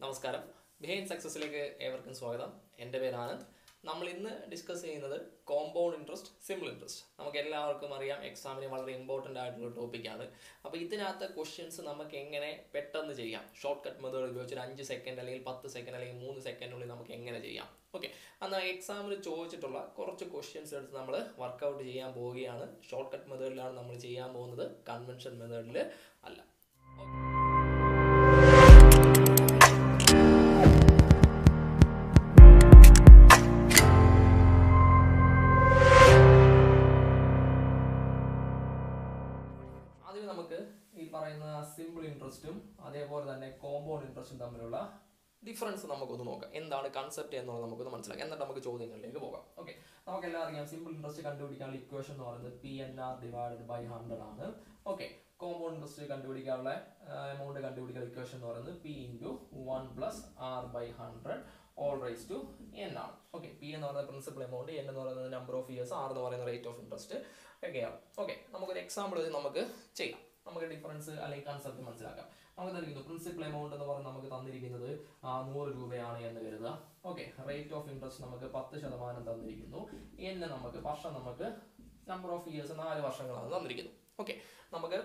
നമസ്കാരം ബിഹൈൻഡ് സക്സസിലേക്ക് ഏവർക്കും സ്വാഗതം എൻ്റെ പേര് ആനന്ദ് നമ്മൾ ഇന്ന് ഡിസ്കസ് ചെയ്യുന്നത് കോമ്പൗണ്ട് ഇൻട്രസ്റ്റ് സിമ്പിൾ ഇൻട്രസ്റ്റ് നമുക്ക് എല്ലാവർക്കും അറിയാം എക്സാമിന് വളരെ ഇമ്പോർട്ടൻ്റ് ആയിട്ടുള്ള ടോപ്പിക്കാണ് അപ്പോൾ ഇതിനകത്ത് ക്വസ്റ്റ്യൻസ് നമുക്ക് എങ്ങനെ പെട്ടെന്ന് ചെയ്യാം ഷോർട്ട് കട്ട് മെത്തേഡ് ഉപയോഗിച്ച് ഒരു അഞ്ച് സെക്കൻഡ് അല്ലെങ്കിൽ പത്ത് സെക്കൻഡ് അല്ലെങ്കിൽ മൂന്ന് സെക്കൻഡിനുള്ളിൽ നമുക്ക് എങ്ങനെ ചെയ്യാം ഓക്കെ എന്നാൽ എക്സാമിന് ചോദിച്ചിട്ടുള്ള കുറച്ച് ക്വസ്റ്റ്യൻസ് എടുത്ത് നമ്മൾ വർക്കൗട്ട് ചെയ്യാൻ പോവുകയാണ് ഷോർട്ട് കട്ട് മെത്തേഡിലാണ് നമ്മൾ ചെയ്യാൻ പോകുന്നത് കൺവെൻഷൻ മെത്തേഡിൽ അല്ല ആദ്യം നമുക്ക് ഈ പറയുന്ന സിമ്പിൾ ഇൻട്രസ്റ്റും അതേപോലെ തന്നെ കോമ്പൗണ്ട് ഇൻട്രസ്റ്റും തമ്മിലുള്ള ഡിഫറൻസ് നമുക്കൊന്ന് നോക്കാം എന്താണ് കൺസെപ്റ്റ് എന്നുള്ളത് നമുക്കൊന്ന് മനസ്സിലാക്കാം എന്നിട്ട് നമുക്ക് ചോദ്യങ്ങളിലേക്ക് പോകാം ഓക്കെ നമുക്ക് എല്ലാം അറിയാം സിമ്പിൾ ഇൻട്രസ്റ്റ് കണ്ടുപിടിക്കാനുള്ള ഇക്വേഷൻ എന്ന് പറയുന്നത് P N R divided by hundred ആണ് ഓക്കെ കോമ്പൗണ്ട് ഇൻട്രസ്റ്റ് കണ്ടുപിടിക്കാനുള്ള എമൗണ്ട് കണ്ടുപിടിക്കാനുള്ള ഇക്വേഷൻ എന്ന് പറയുന്നത് P into one plus R by hundred whole raise to N ആണ് ഓക്കെ പി എന്ന് പറയുന്നത് പ്രിൻസിപ്പൽ എമൗണ്ട് എൻ എന്ന് പറയുന്നത് നമ്പർ ഓഫ് ഇയേഴ്സ് ആർ എന്ന് പറയുന്ന റേറ്റ് ഓഫ് ഇൻട്രസ്റ്റ് ഒക്കെയാണ് ഓക്കെ നമുക്കൊരു എക്സാമ്പിൾ നമുക്ക് ചെയ്യാം നമുക്ക് ഡിഫറൻസ് അല്ലെങ്കിൽ കൺസെപ്റ്റ് മനസ്സിലാക്കാം നമുക്ക് തന്നിരിക്കുന്നു പ്രിൻസിപ്പൽ എമൗണ്ട് എന്ന് പറഞ്ഞ് നമുക്ക് തന്നിരിക്കുന്നത് ആ, നൂറ് രൂപയാണ് എന്ന് കരുതുക ഓക്കെ റേറ്റ് ഓഫ് ഇൻട്രസ്റ്റ് നമുക്ക് പത്ത് ശതമാനം തന്നിരിക്കുന്നു എൻ നമുക്ക് വർഷം നമുക്ക് നമ്പർ ഓഫ് ഇയേഴ്സ് നാല് വർഷങ്ങളാണ് തന്നിരിക്കുന്നു ഓക്കെ നമുക്ക്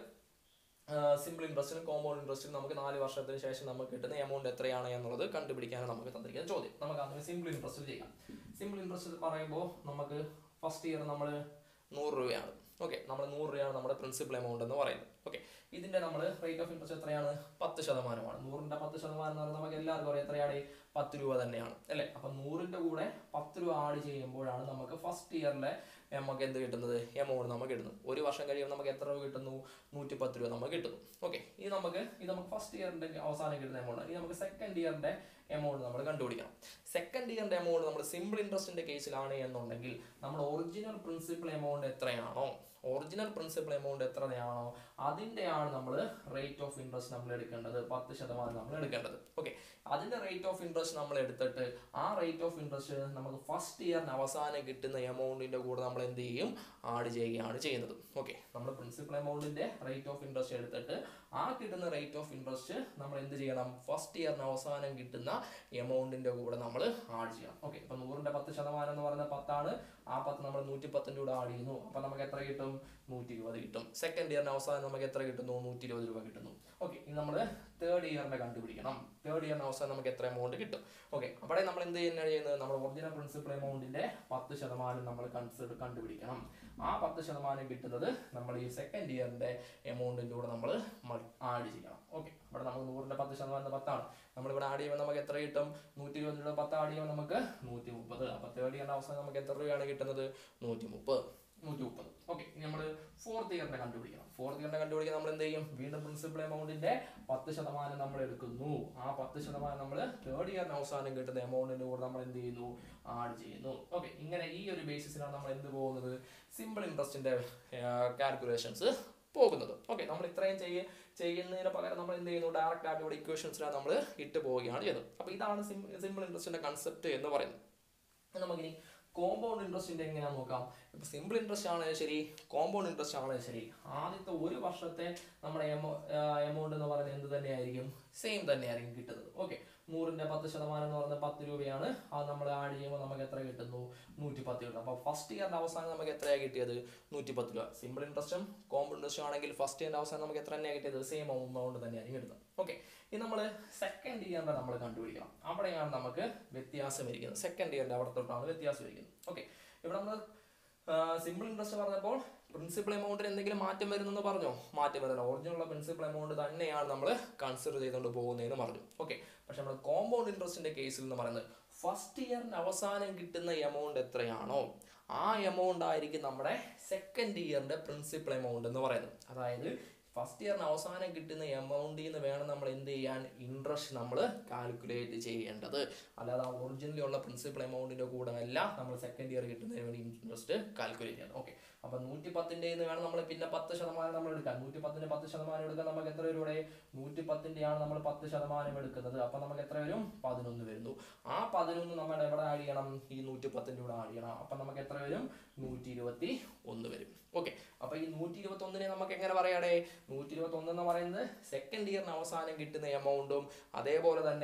സിമ്പിൾ ഇൻട്രസ്റ്റിനും കോമ്പൗണ്ട് ഇൻട്രസ്റ്റിനും നമുക്ക് നാല് വർഷത്തിന് ശേഷം നമുക്ക് കിട്ടുന്ന എമൗണ്ട് എത്രയാണ് എന്നുള്ളത് കണ്ടുപിടിക്കാനാണ് നമുക്ക് തന്നിരിക്കുന്ന ചോദ്യം നമുക്ക് ആദ്യം സിമ്പിൾ ഇൻട്രസ്റ്റ് ചെയ്യാം സിമ്പിൾ ഇൻട്രസ്റ്റ് പറയുമ്പോൾ നമുക്ക് ഫസ്റ്റ് ഇയർ നമ്മൾ നൂറ് രൂപയാണ് ഓക്കെ നമ്മൾ നൂറ് രൂപയാണ് നമ്മുടെ പ്രിൻസിപ്പൽ എമൗണ്ട് എന്ന് പറയുന്നത് ഓക്കെ ഇതിന്റെ നമ്മൾ റേറ്റ് ഓഫ് ഇൻട്രസ്റ്റ് എത്രയാണ് പത്ത് ശതമാനമാണ് നൂറിന്റെ പത്ത് ശതമാനം എന്ന് പറയുന്നത് നമുക്ക് എല്ലാവർക്കും അറിയാം എത്രയാണ് പത്ത് രൂപ തന്നെയാണ് അല്ലേ അപ്പം നൂറിന്റെ കൂടെ പത്ത് രൂപ ആഡ് ചെയ്യുമ്പോഴാണ് നമുക്ക് ഫസ്റ്റ് ഇയറിലെ നമുക്ക് എന്ത് കിട്ടുന്നത് എമൗണ്ട് നമുക്ക് കിട്ടുന്നു ഒരു വർഷം കഴിയുമ്പോൾ നമുക്ക് എത്ര രൂപ കിട്ടുന്നു നൂറ്റി പത്ത് രൂപ നമുക്ക് കിട്ടുന്നു ഓക്കെ ഇത് നമുക്ക് ഇത് നമുക്ക് ഫസ്റ്റ് ഇയറിന്റെ അവസാനം കിട്ടുന്ന എമൗണ്ട് ഇനി നമുക്ക് സെക്കൻഡ് ഇയറിന്റെ എമൗണ്ട് നമ്മൾ കണ്ടുപിടിക്കണം സെക്കൻഡ് ഇയറിന്റെ എമൗണ്ട് നമ്മൾ സിമ്പിൾ ഇൻട്രസ്റ്റിന്റെ കേസിലാണ് എന്നുണ്ടെങ്കിൽ നമ്മൾ ഒറിജിനൽ പ്രിൻസിപ്പൽ എമൗണ്ട് എത്രയാണോ ഒറിജിനൽ പ്രിൻസിപ്പൽ എമൗണ്ട് എത്രയാണോ അതിൻ്റെയാണ് നമ്മൾ റേറ്റ് ഓഫ് ഇൻട്രസ്റ്റ് നമ്മൾ എടുക്കേണ്ടത് പത്ത് ശതമാനം നമ്മൾ എടുക്കേണ്ടത് ഓക്കെ അതിന്റെ റേറ്റ് ഓഫ് ഇൻട്രസ്റ്റ് നമ്മൾ എടുത്തിട്ട് ആ റേറ്റ് ഓഫ് ഇൻട്രസ്റ്റ് നമുക്ക് ഫസ്റ്റ് ഇയറിന് അവസാനം കിട്ടുന്ന എമൗണ്ടിന്റെ കൂടെ നമ്മൾ എന്ത് ചെയ്യും ആഡ് ചെയ്യുകയാണ് ചെയ്യുന്നത് ഓക്കെ നമ്മൾ പ്രിൻസിപ്പൽ എമൗണ്ടിന്റെ റേറ്റ് ഓഫ് ഇൻട്രസ്റ്റ് എടുത്തിട്ട് ആ കിട്ടുന്ന റേറ്റ് ഓഫ് ഇൻട്രസ്റ്റ് നമ്മൾ എന്ത് ചെയ്യണം ഫസ്റ്റ് ഇയറിന് അവസാനം കിട്ടുന്ന എമൗണ്ടിന്റെ കൂടെ നമ്മൾ ആഡ് ചെയ്യണം ഓക്കെ ഇപ്പൊ നൂറിന്റെ പത്ത് ശതമാനം എന്ന് പറയുന്നത് പത്താണ് ആ പത്ത് നമ്മൾ നൂറ്റി പത്തിന്റെ കൂടെ ആഡ് ചെയ്യുന്നു അപ്പൊ നമുക്ക് എത്ര കിട്ടും നൂറ്റി ഇരുപത് കിട്ടും സെക്കൻഡ് ഇയറിന് അവസാനം നമുക്ക് എത്ര കിട്ടുന്നു നൂറ്റി ഇരുപത് രൂപ കിട്ടുന്നു ഓക്കെ ഇനി നമ്മൾ തേർഡ് ഇയറിന്റെ കണ്ടുപിടിക്കണം തേർഡ് ഇയറിന് അവസാനം നമുക്ക് എത്ര എമൗണ്ട് കിട്ടും ഓക്കെ അവിടെ നമ്മൾ എന്ത് തന്നെയാണ് ചെയ്യുന്നത് നമ്മൾ ഒറിജിനൽ പ്രിൻസിപ്പൽ എമൗണ്ടിന്റെ പത്ത് ശതമാനം നമ്മൾ കൺസിഡർ കണ്ടുപിടിക്കണം ആ പത്ത് ശതമാനം കിട്ടുന്നത് നമ്മൾ ഈ സെക്കൻഡ് ഇയറിന്റെ എമൗണ്ടിന്റെ കൂടെ നമ്മൾ ആഡ് ചെയ്യണം ഓക്കെ അവിടെ നമുക്ക് നൂറിന്റെ പത്ത് ശതമാനം പത്താണ് നമ്മളിവിടെ ആഡ് ചെയ്യുമ്പോൾ നമുക്ക് എത്ര കിട്ടും നൂറ്റി ഇരുപത് രൂപ പത്ത് ആഡ് ചെയ്യുമ്പോൾ നമുക്ക് നൂറ്റി മുപ്പത് അപ്പൊ തേർഡ് ഇയറിന്റെ അവസാനം നമുക്ക് എത്ര രൂപയാണ് കിട്ടുന്നത് നൂറ്റി മുപ്പത് നൂറ്റി മുപ്പത് ഓക്കെ ഇനി നമ്മൾ ഫോർത്ത് ഇയറിന്റെ കണ്ടുപിടിക്കണം ഫോർത്ത് ഇയറിന്റെ കണ്ടുപിടിക്കാൻ നമ്മൾ എന്ത് ചെയ്യും വീണ്ടും പ്രിൻസിപ്പൽ എമൗണ്ടിന്റെ പത്ത് ശതമാനം നമ്മൾ എടുക്കുന്നു ആ പത്ത് ശതമാനം നമ്മൾ തേർഡ് ഇയറിന് അവസാനം കിട്ടുന്ന എമൗണ്ടിന്റെ കൂടെ നമ്മൾ എന്ത് ചെയ്യുന്നു ആഡ് ചെയ്യുന്നു ഓക്കെ ഇങ്ങനെ ഈ ഒരു ബേസിസിലാണ് നമ്മൾ എന്ത് പോകുന്നത് സിമ്പിൾ ഇൻട്രസ്റ്റിന്റെ കാൽക്കുലേഷൻസ് പോകുന്നത് ഓക്കെ നമ്മൾ ഇത്രയും ചെയ്യ ചെയ്യുന്നതിന് പകരം നമ്മൾ എന്ത് ചെയ്യുന്നു ഡയറക്റ്റ് ആയിട്ട് ഇവിടെ ഇക്വേഷൻസിലാണ് നമ്മൾ ഇട്ട് പോവുകയാണ് ചെയ്യുന്നത് അപ്പോൾ ഇതാണ് സിമ്പിൾ ഇൻട്രസ്റ്റിന്റെ കൺസെപ്റ്റ് എന്ന് പറയുന്നത് നമുക്കിനി കോമ്പൗണ്ട് ഇൻട്രസ്റ്റിന്റെ എങ്ങനെയാ നോക്കാം ഇപ്പൊ സിമ്പിൾ ഇൻട്രസ്റ്റ് ആണെങ്കിൽ ശരി കോമ്പൗണ്ട് ഇൻട്രസ്റ്റ് ആണെങ്കിൽ ശരി ആദ്യത്തെ ഒരു വർഷത്തെ നമ്മുടെ എമൗണ്ട് എന്ന് പറയുന്നത് എന്ത് തന്നെയായിരിക്കും സെയിം തന്നെയായിരിക്കും കിട്ടുന്നത് ഓക്കെ നൂറിന്റെ പത്ത് ശതമാനം എന്ന് പറയുന്നത് പത്ത് രൂപയാണ് അത് നമ്മൾ ആഡ് ചെയ്യുമ്പോൾ നമുക്ക് എത്ര കിട്ടുന്നു നൂറ്റി പത്ത് കിട്ടും അപ്പോൾ ഫസ്റ്റ് ഇയറിന്റെ അവസാനം നമുക്ക് എത്രയാണ് കിട്ടിയത് നൂറ്റി പത്ത് രൂപ സിമ്പിൾ ഇൻട്രസ്റ്റും കോമ്പൗണ്ട് ഇൻട്രസ്റ്റും ആണെങ്കിൽ ഫസ്റ്റ് ഇയറിന്റെ അവസാനം നമുക്ക് എത്ര തന്നെയാണ് കിട്ടിയത് സെയിം എമൗണ്ട് തന്നെയായിരിക്കും കിട്ടുന്നത് ഓക്കെ ഇനി നമ്മൾ സെക്കൻഡ് ഇയറിന്റെ നമ്മൾ കണ്ടുപിടിക്കണം അവിടെയാണ് നമുക്ക് വ്യത്യാസം ഇരിക്കുന്നത് സെക്കൻഡ് ഇയറിന്റെ അവിടെ തൊട്ടാണ് വ്യത്യാസം ഇരിക്കുന്നത് ഓക്കെ ഇവിടെ നമ്മൾ സിമ്പിൾ ഇൻട്രസ്റ്റ് പറഞ്ഞപ്പോൾ പ്രിൻസിപ്പൽ എമൗണ്ടിന് എന്തെങ്കിലും മാറ്റം വരുന്നെന്ന് പറഞ്ഞോ മാറ്റം വരുന്നില്ല ഒറിജിനൽ പ്രിൻസിപ്പൽ എമൗണ്ട് തന്നെയാണ് നമ്മൾ കൺസിഡർ ചെയ്തുകൊണ്ട് പോകുന്നതെന്ന് പറഞ്ഞു ഓക്കെ പക്ഷെ നമ്മൾ കോമ്പൗണ്ട് ഇൻട്രസ്റ്റിന്റെ കേസിൽ എന്ന് പറയുന്നത് ഫസ്റ്റ് ഇയറിന് അവസാനം കിട്ടുന്ന എമൗണ്ട് എത്രയാണോ ആ എമൗണ്ട് ആയിരിക്കും നമ്മുടെ സെക്കൻഡ് ഇയറിന്റെ പ്രിൻസിപ്പൽ എമൗണ്ട് എന്ന് പറയുന്നത് അതായത് ഫസ്റ്റ് ഇയറിന് അവസാനം കിട്ടുന്ന എമൗണ്ടിൽ നിന്ന് വേണം നമ്മൾ എന്ത് ചെയ്യാൻ ഇൻട്രസ്റ്റ് നമ്മൾ കാൽക്കുലേറ്റ് ചെയ്യേണ്ടത് അല്ലാതെ ആ ഒറിജിനലി ഉള്ള പ്രിൻസിപ്പൽ എമൗണ്ടിന്റെ കൂടെ അല്ല നമ്മൾ സെക്കൻഡ് ഇയർ കിട്ടുന്നതിന് വേണ്ടി ഇൻട്രസ്റ്റ് കാൽക്കുലേറ്റ് ചെയ്യണം ഓക്കെ അപ്പൊ നൂറ്റി പത്തിന്റെ വേണം നമ്മൾ പിന്നെ പത്ത് ശതമാനം നമ്മൾ എടുക്കാൻ നൂറ്റി പത്തിന്റെ പത്ത് ശതമാനം എടുക്കാൻ നമുക്ക് എത്ര വരും ഇവിടെ നൂറ്റി പത്തിന്റെ ആണ് നമ്മൾ പത്ത് ശതമാനം എടുക്കുന്നത് അപ്പൊ നമുക്ക് എത്ര വരും പതിനൊന്ന് വരുന്നു ആ പതിനൊന്ന് നമ്മൾ എവിടെ ആഡ് ചെയ്യണം ഈ നൂറ്റി പത്തിന്റെ കൂടെ ആഡ് ചെയ്യണം അപ്പൊ നമുക്ക് എത്ര വരും നൂറ്റി ഇരുപത്തി ഒന്ന് വരും ഓക്കെ അപ്പൊ ഈ നൂറ്റി ഇരുപത്തി ഒന്നിനെ നമുക്ക് എങ്ങനെ പറയാടേ നൂറ്റി ഇരുപത്തി ഒന്ന് എന്ന് പറയുന്നത് സെക്കൻഡ് ഇയറിന് അവസാനം കിട്ടുന്ന എമൗണ്ടും അതേപോലെ തന്നെ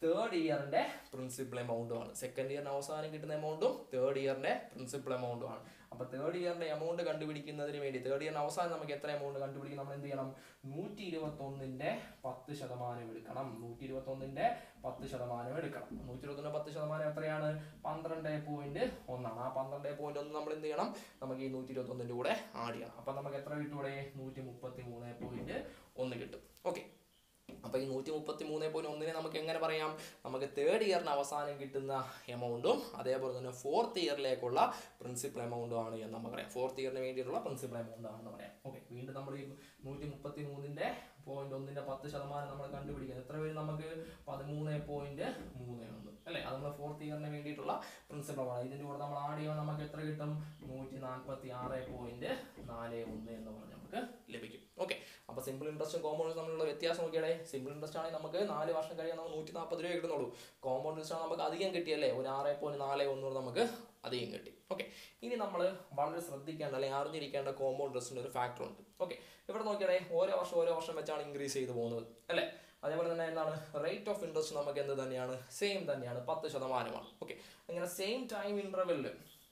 തേർഡ് ഇയറിന്റെ പ്രിൻസിപ്പൽ എമൗണ്ടും ആണ് സെക്കൻഡ് ഇയറിന് അവസാനം കിട്ടുന്ന എമൗണ്ടും തേർഡ് ഇയറിന്റെ പ്രിൻസിപ്പൽ എമൗണ്ടും ആണ് അപ്പൊ തേർഡ് ഇയറിന്റെ എമൗണ്ട് കണ്ടുപിടിക്കുന്നതിന് വേണ്ടി തേർഡ് ഇയറിന് അവസാനം നമുക്ക് എത്ര എമൗണ്ട് കണ്ടുപിടിക്കും നമ്മൾ എന്ത് ചെയ്യണം നൂറ്റി ഇരുപത്തി ഒന്നിന്റെ പത്ത് ശതമാനം എടുക്കണം നൂറ്റി ഇരുപത്തി ഒന്നിന്റെ പത്ത് ശതമാനം എടുക്കണം നൂറ്റി ഇരുപത്തി പത്ത് ശതമാനം എത്രയാണ് പന്ത്രണ്ട് പോയിന്റ് ഒന്നാണ് ആ പന്ത്രണ്ട് പോയിന്റ് ഒന്ന് നമ്മൾ എന്ത് ചെയ്യണം നമുക്ക് ഈ നൂറ്റി ഇരുപത്തി ഒന്നിന്റെ കൂടെ ആഡ് ചെയ്യണം അപ്പൊ നമുക്ക് എത്ര കിട്ടും ഇവിടെ നൂറ്റി മുപ്പത്തി മൂന്ന് പോയിന്റ് ഒന്ന് കിട്ടും ഓക്കെ അപ്പൊ ഈ നൂറ്റി മുപ്പത്തി മൂന്ന് പോയിന്റ് ഒന്നിനെ നമുക്ക് എങ്ങനെ പറയാം നമുക്ക് തേർഡ് ഇയറിന് അവസാനം കിട്ടുന്ന എമൗണ്ടും അതേപോലെ തന്നെ ഫോർത്ത് ഇയറിലേക്കുള്ള പ്രിൻസിപ്പൽ എമൗണ്ടും ആണ് എന്ന് നമുക്ക് പറയാം ഫോർത്ത് ഇയറിന് വേണ്ടിയിട്ടുള്ള പ്രിൻസിപ്പൽ എമൗണ്ട് ആണെന്ന് പറയാം ഓക്കെ വീണ്ടും നമ്മൾ ഈ നൂറ്റി മുപ്പത്തി മൂന്നിന്റെ പോയിന്റ് ഒന്നിന്റെ പത്ത് ശതമാനം നമ്മൾ കണ്ടുപിടിക്കുന്നത് എത്ര വരും നമുക്ക് പതിമൂന്ന് പോയിന്റ് മൂന്ന് ഒന്ന് അല്ലെ അത് നമ്മൾ ഫോർത്ത് ഇയറിന് വേണ്ടിയിട്ടുള്ള പ്രിൻസിപ്പൽ ആണ് ഇതിന്റെ കൂടെ നമ്മൾ ആഡ് ചെയ്യുമ്പോൾ നമുക്ക് എത്ര കിട്ടും നൂറ്റി നാൽപ്പത്തി ആറ് പോയിന്റ് നാല് ഒന്ന് എന്ന് പറഞ്ഞ് നമുക്ക് ലഭിക്കും ഓക്കെ അപ്പൊ സിമ്പിൾ ഇൻട്രസ്റ്റും കോമ്പൗണ്ടും തമ്മിലുള്ള വ്യത്യാസം നോക്കിയാലേ സിമ്പിൾ ഇൻട്രസ്റ്റ് ആണെങ്കിൽ നമുക്ക് നാല് വർഷം കഴിയാൻ നമുക്ക് നൂറ്റി നാൽപ്പത് രൂപ കിട്ടുന്നുള്ളൂ കോമ്പൗണ്ട് ഇൻട്രസ്റ്റ് ആണ് നമുക്ക് അധികം കിട്ടിയല്ലേ ഒരു ആറ് പോയിന്റ് നാല് ഒന്ന് നമുക്ക് അധികം കിട്ടി ഓക്കെ ഇനി നമ്മൾ വളരെ ശ്രദ്ധിക്കേണ്ട അല്ലെങ്കിൽ അറിഞ്ഞിരിക്കേണ്ട കോമ്പൗണ്ട് ഇൻട്രസ്റ്റിന്റെ ഒരു ഫാക്ടർ ഉണ്ട് ഓക്കെ ഇവിടെ നോക്കിയാലേ ഓരോ വർഷം ഓരോ വർഷം വെച്ചാണ് ഇൻക്രീസ് ചെയ്ത് പോകുന്നത് അല്ലേ അതേപോലെ തന്നെ എന്താണ് റേറ്റ് ഓഫ് ഇൻട്രസ്റ്റ് നമുക്ക് എന്ത് തന്നെയാണ് സെയിം തന്നെയാണ് പത്ത് ശതമാനമാണ് ഓക്കെ അങ്ങനെ സെയിം ടൈം ഇന്റർവെല്ലിൽ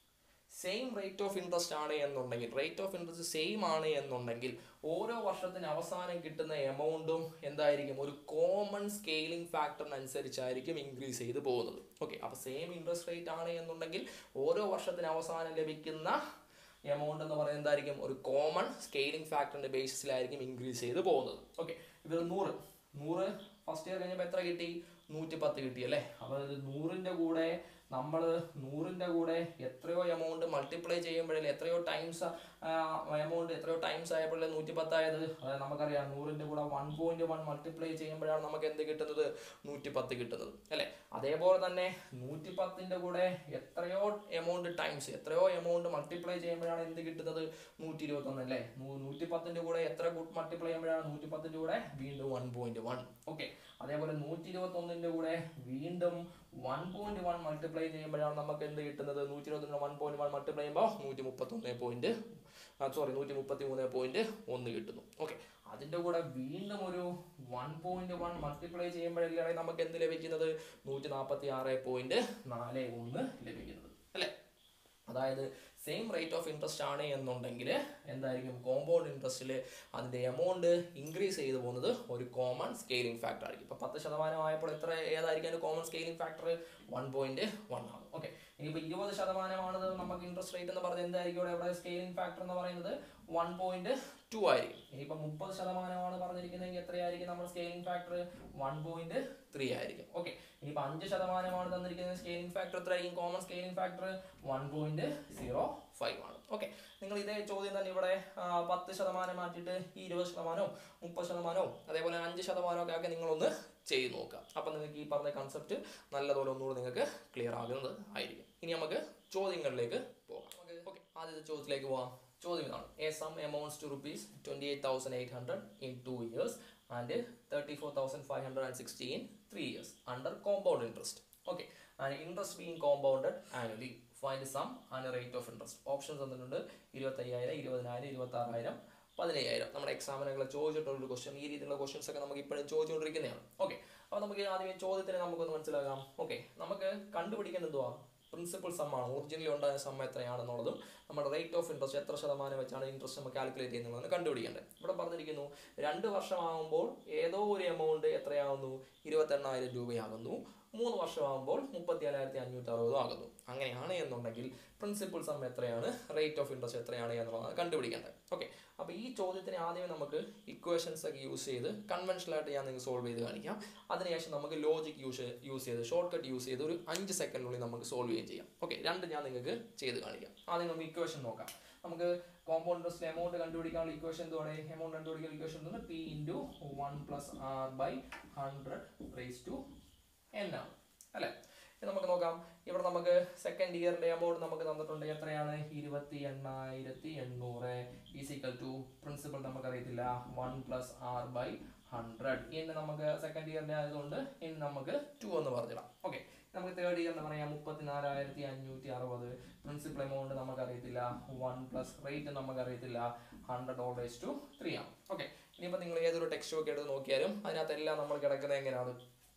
സെയിം റേറ്റ് ഓഫ് ഇൻട്രസ്റ്റ് ആണ് എന്നുണ്ടെങ്കിൽ റേറ്റ് ഓഫ് ഇൻട്രസ്റ്റ് സെയിം ആണ് എന്നുണ്ടെങ്കിൽ ഓരോ വർഷത്തിന് അവസാനം കിട്ടുന്ന എമൗണ്ടും എന്തായിരിക്കും ഒരു കോമൺ സ്കെയിലിംഗ് ഫാക്ടറിനനുസരിച്ചായിരിക്കും ഇൻക്രീസ് ചെയ്ത് പോകുന്നത് ഓക്കെ അപ്പോൾ സെയിം ഇൻട്രസ്റ്റ് റേറ്റ് ആണ് എന്നുണ്ടെങ്കിൽ ഓരോ വർഷത്തിന് അവസാനം ലഭിക്കുന്ന എമൗണ്ട് എന്ന് പറയുന്നത് എന്തായിരിക്കും ഒരു കോമൺ സ്കെയിലിംഗ് ഫാക്ടറിന്റെ ബേസിസിലായിരിക്കും ഇൻക്രീസ് ചെയ്ത് പോകുന്നത് ഓക്കെ ഇത് നൂറ് നൂറ് ഫസ്റ്റ് ഇയർ കഴിഞ്ഞപ്പോൾ എത്ര കിട്ടി നൂറ്റി പത്ത് കിട്ടി അല്ലേ അപ്പോൾ ഇത് നൂറിന്റെ കൂടെ നമ്മൾ നൂറിന്റെ കൂടെ എത്രയോ എമൗണ്ട് മൾട്ടിപ്ലൈ ചെയ്യുമ്പോഴല്ലേ എത്രയോ ടൈംസ് എമൗണ്ട് എത്രയോ ടൈംസ് ആയപ്പോഴല്ലേ നൂറ്റി പത്തായത് അതായത് നമുക്കറിയാം നൂറിന്റെ കൂടെ വൺ പോയിന്റ് വൺ മൾട്ടിപ്ലൈ ചെയ്യുമ്പോഴാണ് നമുക്ക് എന്ത് കിട്ടുന്നത് നൂറ്റി പത്ത് കിട്ടുന്നത് അല്ലെ അതേപോലെ തന്നെ നൂറ്റി പത്തിന്റെ കൂടെ എത്രയോ എമൗണ്ട് ടൈംസ് എത്രയോ എമൗണ്ട് മൾട്ടിപ്ലൈ ചെയ്യുമ്പോഴാണ് എന്ത് കിട്ടുന്നത് നൂറ്റി ഇരുപത്തി ഒന്ന് അല്ലേ നൂറ്റി പത്തിന്റെ കൂടെ എത്ര മൾട്ടിപ്ലൈ ചെയ്യുമ്പോഴാണ് നൂറ്റി പത്തിന്റെ കൂടെ വീണ്ടും വൺ പോയിന്റ് വൺ ഓക്കെ അതേപോലെ നൂറ്റി ഇരുപത്തി ഒന്നിന്റെ കൂടെ വീണ്ടും വൺ പോയിന്റ് വൺ മൾട്ടിപ്ലൈ ചെയ്യുമ്പോഴാണ് നമുക്ക് എന്ത് കിട്ടുന്നത് നൂറ്റി ഇരുപത്തി വൺ പോയിന്റ് വൺ മൾട്ടിപ്ലൈ ചെയ്യുമ്പോൾ നൂറ്റി മുപ്പത്തി ഒന്ന് പോയിന്റ് സോറി നൂറ്റി മുപ്പത്തി മൂന്ന് പോയിന്റ് ഒന്ന് കിട്ടുന്നു ഓക്കെ അതിന്റെ കൂടെ വീണ്ടും ഒരു വൺ പോയിന്റ് വൺ മൾട്ടിപ്ലൈ ചെയ്യുമ്പോഴല്ലേ നമുക്ക് എന്ത് ലഭിക്കുന്നത് നൂറ്റി നാൽപ്പത്തി ആറ് പോയിന്റ് നാല് ഒന്ന് ലഭിക്കുന്നത് അല്ലേ അതായത് സെയിം റേറ്റ് ഓഫ് ഇൻട്രസ്റ്റ് ആണ് എന്നുണ്ടെങ്കിൽ എന്തായിരിക്കും കോമ്പൗണ്ട് ഇൻട്രസ്റ്റിൽ അതിൻ്റെ എമൗണ്ട് ഇൻക്രീസ് ചെയ്തു പോകുന്നത് ഒരു കോമൺ സ്കെയിലിംഗ് ഫാക്ടർ ആയിരിക്കും ഇപ്പോൾ പത്ത് ശതമാനം ആയപ്പോൾ എത്ര ഏതായിരിക്കും അതിൻ്റെ common scaling factor one point one ആണ് ഓക്കെ ഇനിയിപ്പോൾ ഇരുപത് ശതമാനമാണ് നമുക്ക് ഇൻട്രസ്റ്റ് റേറ്റ് എന്ന് പറഞ്ഞാൽ എന്തായിരിക്കും ഇവിടെ ഇവിടെ സ്കെയിലിംഗ് ഫാക്ടർ എന്ന് പറയുന്നത് വൺ പോയിന്റ് ടു ആയിരിക്കും ഇനിയിപ്പോൾ മുപ്പത് ശതമാനമാണ് പറഞ്ഞിരിക്കുന്നതെങ്കിൽ എത്രയായിരിക്കും നമ്മുടെ scaling factor one point three ആയിരിക്കും ഓക്കെ ഇനിയിപ്പോൾ അഞ്ച് ശതമാനമാണ് തന്നിരിക്കുന്നത് സ്കെയിലിംഗ് ഫാക്ടർ എത്രയായിരിക്കും common scaling factor one point zero five ആണ് ഓക്കെ നിങ്ങൾ ഇതേ ചോദ്യം തന്നെ ഇവിടെ ആ, പത്ത് ശതമാനം മാറ്റിയിട്ട് ഈ ഇരുപത് ശതമാനവും മുപ്പത് ശതമാനവും അതേപോലെ അഞ്ച് ശതമാനവും ഒക്കെ ആക്കി നിങ്ങളൊന്ന് ചെയ്ത് നോക്കുക അപ്പം നിങ്ങൾക്ക് ഈ പറഞ്ഞ കൺസെപ്റ്റ് നല്ലതുപോലെ ഒന്നുകൂടെ നിങ്ങൾക്ക് ക്ലിയർ ആകുന്നത് ആയിരിക്കും ഇനി നമുക്ക് ചോദ്യങ്ങളിലേക്ക് പോകാം ഓക്കെ ആദ്യത്തെ ചോദ്യത്തിലേക്ക് പോകാം ചോദ്യം ഇതാണ് a sum amounts to rupees twenty eight thousand eight hundred in two years and thirty four thousand five hundred and sixty in three years under compound interest okay and interest being compounded annually find sum and rate of interest options തന്നിട്ടുണ്ട് ഇരുപത്തയ്യായിരം ഇരുപതിനായിരം ഇരുപത്തി ആറായിരം പതിനയ്യായിരം നമ്മുടെ എക്സാമിനൊക്കെ ചോദിച്ചിട്ടുള്ള question ഈ രീതിയിലുള്ള ക്വസ്റ്റ്യൻസ് ഒക്കെ നമുക്ക് ഇപ്പോഴും ചോദിച്ചുകൊണ്ടിരിക്കുന്നതാണ് ഓക്കെ അപ്പോൾ നമുക്ക് ആദ്യമേ ചോദ്യത്തിന് നമുക്കൊന്ന് മനസ്സിലാക്കാം ഓക്കെ നമുക്ക് കണ്ടുപിടിക്കാൻ എന്തുവാ പ്രിൻസിപ്പൽ സമ്മാണ് ഒറിജിനലി ഉണ്ടായ സമ്മ എത്രയാണെന്നുള്ളതും നമ്മുടെ റേറ്റ് ഓഫ് ഇൻട്രസ്റ്റ് എത്ര ശതമാനം വെച്ചാണ് ഇൻട്രസ്റ്റ് നമ്മൾ കാൽക്കുലേറ്റ് ചെയ്യുന്നതെന്ന് കണ്ടുപിടിക്കേണ്ടത് ഇവിടെ പറഞ്ഞിരിക്കുന്നു രണ്ട് വർഷമാകുമ്പോൾ ഏതോ ഒരു എമൗണ്ട് എത്രയാകുന്നു ഇരുപത്തെണ്ണായിരം രൂപയാകുന്നു മൂന്ന് വർഷമാകുമ്പോൾ മുപ്പത്തി ഏഴായിരത്തി അഞ്ഞൂറ്റി അറുപതും ആകുന്നു അങ്ങനെയാണ് എന്നുണ്ടെങ്കിൽ പ്രിൻസിപ്പൽ സം എത്രയാണ് റേറ്റ് ഓഫ് ഇൻട്രസ്റ്റ് എത്രയാണ് എന്നുള്ളതാണ് കണ്ടുപിടിക്കേണ്ടത് ഓക്കെ അപ്പോൾ ഈ ചോദ്യത്തിന് ആദ്യമേ നമുക്ക് ഇക്വേഷൻസ് ഒക്കെ യൂസ് ചെയ്ത് conventional ആയിട്ട് ഞാൻ നിങ്ങൾക്ക് സോൾവ് ചെയ്ത് കാണിക്കാം അതിനുശേഷം നമുക്ക് ലോജിക് യൂസ് യൂസ് ചെയ്ത് ഷോർട്ട് കട്ട് യൂസ് ചെയ്ത് ഒരു അഞ്ച് സെക്കൻഡിനുള്ളിൽ നമുക്ക് സോൾവ് ചെയ്യുകയും ചെയ്യാം ഓക്കെ രണ്ട് ഞാൻ നിങ്ങൾക്ക് ചെയ്ത് കാണിക്കാം ആദ്യം നമുക്ക് ഇക്വേഷൻ നോക്കാം നമുക്ക് കോമ്പൗണ്ട് ഇൻട്രസ്റ്റ് എമൗണ്ട് കണ്ടുപിടിക്കാനുള്ള ഇക്വേഷൻ എന്തുവാണ് എമൗണ്ട് കണ്ടുപിടിക്കുന്ന ഇക്വേഷൻ എന്താണ് P into one plus R by hundred raise to N ആണ് അല്ലേ ഇനി നമുക്ക് നോക്കാം ഇവിടെ നമുക്ക് സെക്കൻഡ് ഇയറിന്റെ എമൗണ്ട് നമുക്ക് തന്നിട്ടുണ്ട് എത്രയാണ് ഇരുപത്തി എണ്ണായിരത്തി എണ്ണൂറ് ഈസിക്കൽ ടു പ്രിൻസിപ്പൽ നമുക്ക് അറിയത്തില്ല one plus R by hundred ഇനി നമുക്ക് സെക്കൻഡ് ഇയറിന്റെ ആയതുകൊണ്ട് ഇനി നമുക്ക് ടു എന്ന് പറഞ്ഞിടാം ഓക്കെ നമുക്ക് തേർഡ് ഇയറിന് പറയാം മുപ്പത്തിനാലായിരത്തി അഞ്ഞൂറ്റി അറുപത് പ്രിൻസിപ്പൽ എമൗണ്ട് നമുക്ക് അറിയത്തില്ല വൺ പ്ലസ് റേറ്റ് നമുക്ക് അറിയത്തില്ല ഹൺഡ്രഡ് ഓൾവേസ് ടു ത്രീ ആണ് ഓക്കെ ഇനിയിപ്പോൾ നിങ്ങൾ ഏതൊരു ടെക്സ്റ്റ് ഒക്കെ എടുത്ത് നോക്കിയാലും അതിനകത്തെല്ലാം നമ്മൾ കിടക്കുന്നത് എങ്ങനെയാണ്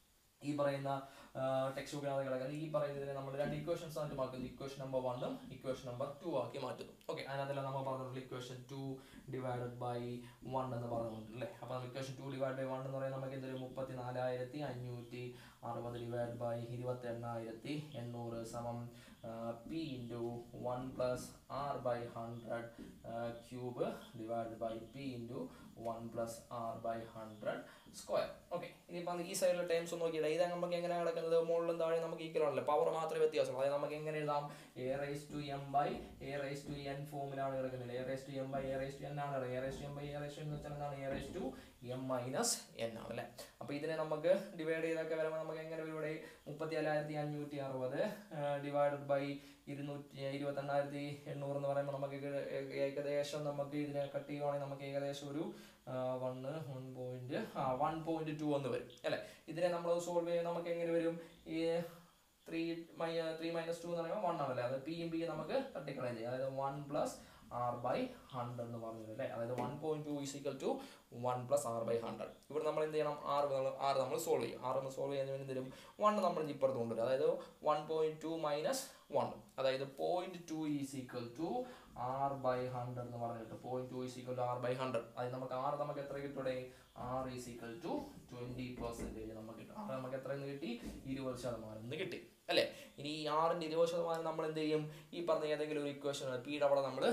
ഈ പറയുന്ന ടെക്സ്റ്റ് ബുക്കിനകത്ത് കിടക്കുന്നത് ഈ പറയുന്നതിനെ നമ്മൾ രണ്ട് ഇക്വേഷൻസ് ആയിട്ട് മാറ്റുന്നു ഇക്വേഷൻ നമ്പർ വണ്ണും ഇക്വേഷൻ നമ്പർ ടു ആക്കി മാറ്റുന്നു ഓക്കെ അതിനകത്തെല്ലാം നമ്മൾ പറഞ്ഞിട്ടുള്ള equation two divided by one എന്ന് പറഞ്ഞിട്ടുണ്ട് അല്ലേ അപ്പോൾ equation two divide by one എന്ന് പറയുന്നത് നമുക്ക് എന്തൊരു മുപ്പത്തി നാലായിരത്തി അഞ്ഞൂറ്റി അറുപത് ഡിവൈഡ് ബൈ ഇരുപത്തി എണ്ണായിരത്തി എണ്ണൂറ് സമം P into one plus R by hundred cube divide by P into one plus R by hundred square okay ഇനിയിപ്പോൾ ഈ സൈഡിലെ ടൈംസ് നോക്കിയിട്ട് ഇത് നമുക്ക് എങ്ങനെ കിടക്കുന്നത് മുകളിലും താഴെ നമുക്ക് ഈക്വൽ ആണല്ലോ പവർ മാത്രമേ വ്യത്യാസമുള്ളൂ അതായത് നമുക്ക് എങ്ങനെ എഴുതാം A raise to M by A raise to N ഫോമിലാണ് കിടക്കുന്നത് A raise to M by A raise to N ആണ് A raise to M by A raise to എന്ന് വെച്ചാൽ എന്താണ് A raise to M minus N ആണ് അല്ലേ അപ്പോൾ ഇതിനെ നമുക്ക് ഡിവൈഡ് ചെയ്തൊക്കെ വരുമ്പോൾ നമുക്ക് എങ്ങനെ വരും ഇവിടെ മുപ്പത്തി നാലായിരത്തി അഞ്ഞൂറ്റി അറുപത് ഡിവൈഡഡ് ബൈ ഇരുന്നൂറ്റി ഇരുപത്തെണ്ണായിരത്തി എണ്ണൂറ് എന്ന് പറയുമ്പോൾ നമുക്ക് ഏക- ഏകദേശം നമുക്ക് ഇതിനെ കട്ട് ചെയ്യുവാണെങ്കിൽ നമുക്ക് ഏകദേശം ഒരു വണ്ണ് വൺ പോയിന്റ് ആ വൺ പോയിന്റ് ടു എന്ന് വരും അല്ലേ ഇതിനെ നമ്മൾ സോൾവ് ചെയ്യാൻ നമുക്ക് എങ്ങനെ വരും ഈ ത്രീ മൈ ത്രീ മൈനസ് ടു എന്ന് പറയുമ്പോൾ വൺ ആണല്ലേ അത് പിയും പിയും നമുക്ക് തട്ടിക്കളയും ചെയ്യാം അതായത് one plus R by hundred എന്ന് പറഞ്ഞത് അല്ലേ അതായത് one point two is equal to one plus R by hundred ഇവിടെ നമ്മൾ എന്ത് ചെയ്യണം ആറ് ആറ് നമ്മൾ സോൾവ് ചെയ്യും ആറ് നമ്മൾ സോൾവ് ചെയ്യുന്നതിന് വേണ്ടി തരും വൺ നമ്മൾ ഇപ്പുറത്ത് കൊണ്ടുവരും അതായത് one point two minus one അതായത് point two is equal to R by hundred എന്ന് പറഞ്ഞിട്ട് point two is equal to R by hundred അത് നമുക്ക് ആറ് നമുക്ക് എത്ര കിട്ടൂടെ R is equal to twenty percentage നമുക്ക് കിട്ടും ആറ് നമുക്ക് എത്ര എന്ന് കിട്ടി ഇരുപത് ശതമാനം എന്ന് കിട്ടി അല്ലേ ഇനി ഈ ആറിൻ്റെ ഇരുപത് ശതമാനം നമ്മൾ എന്ത് ചെയ്യും ഈ പറഞ്ഞ ഏതെങ്കിലും ഒരു ഇക്വേഷൻ പിയുടെ അവിടെ നമ്മൾ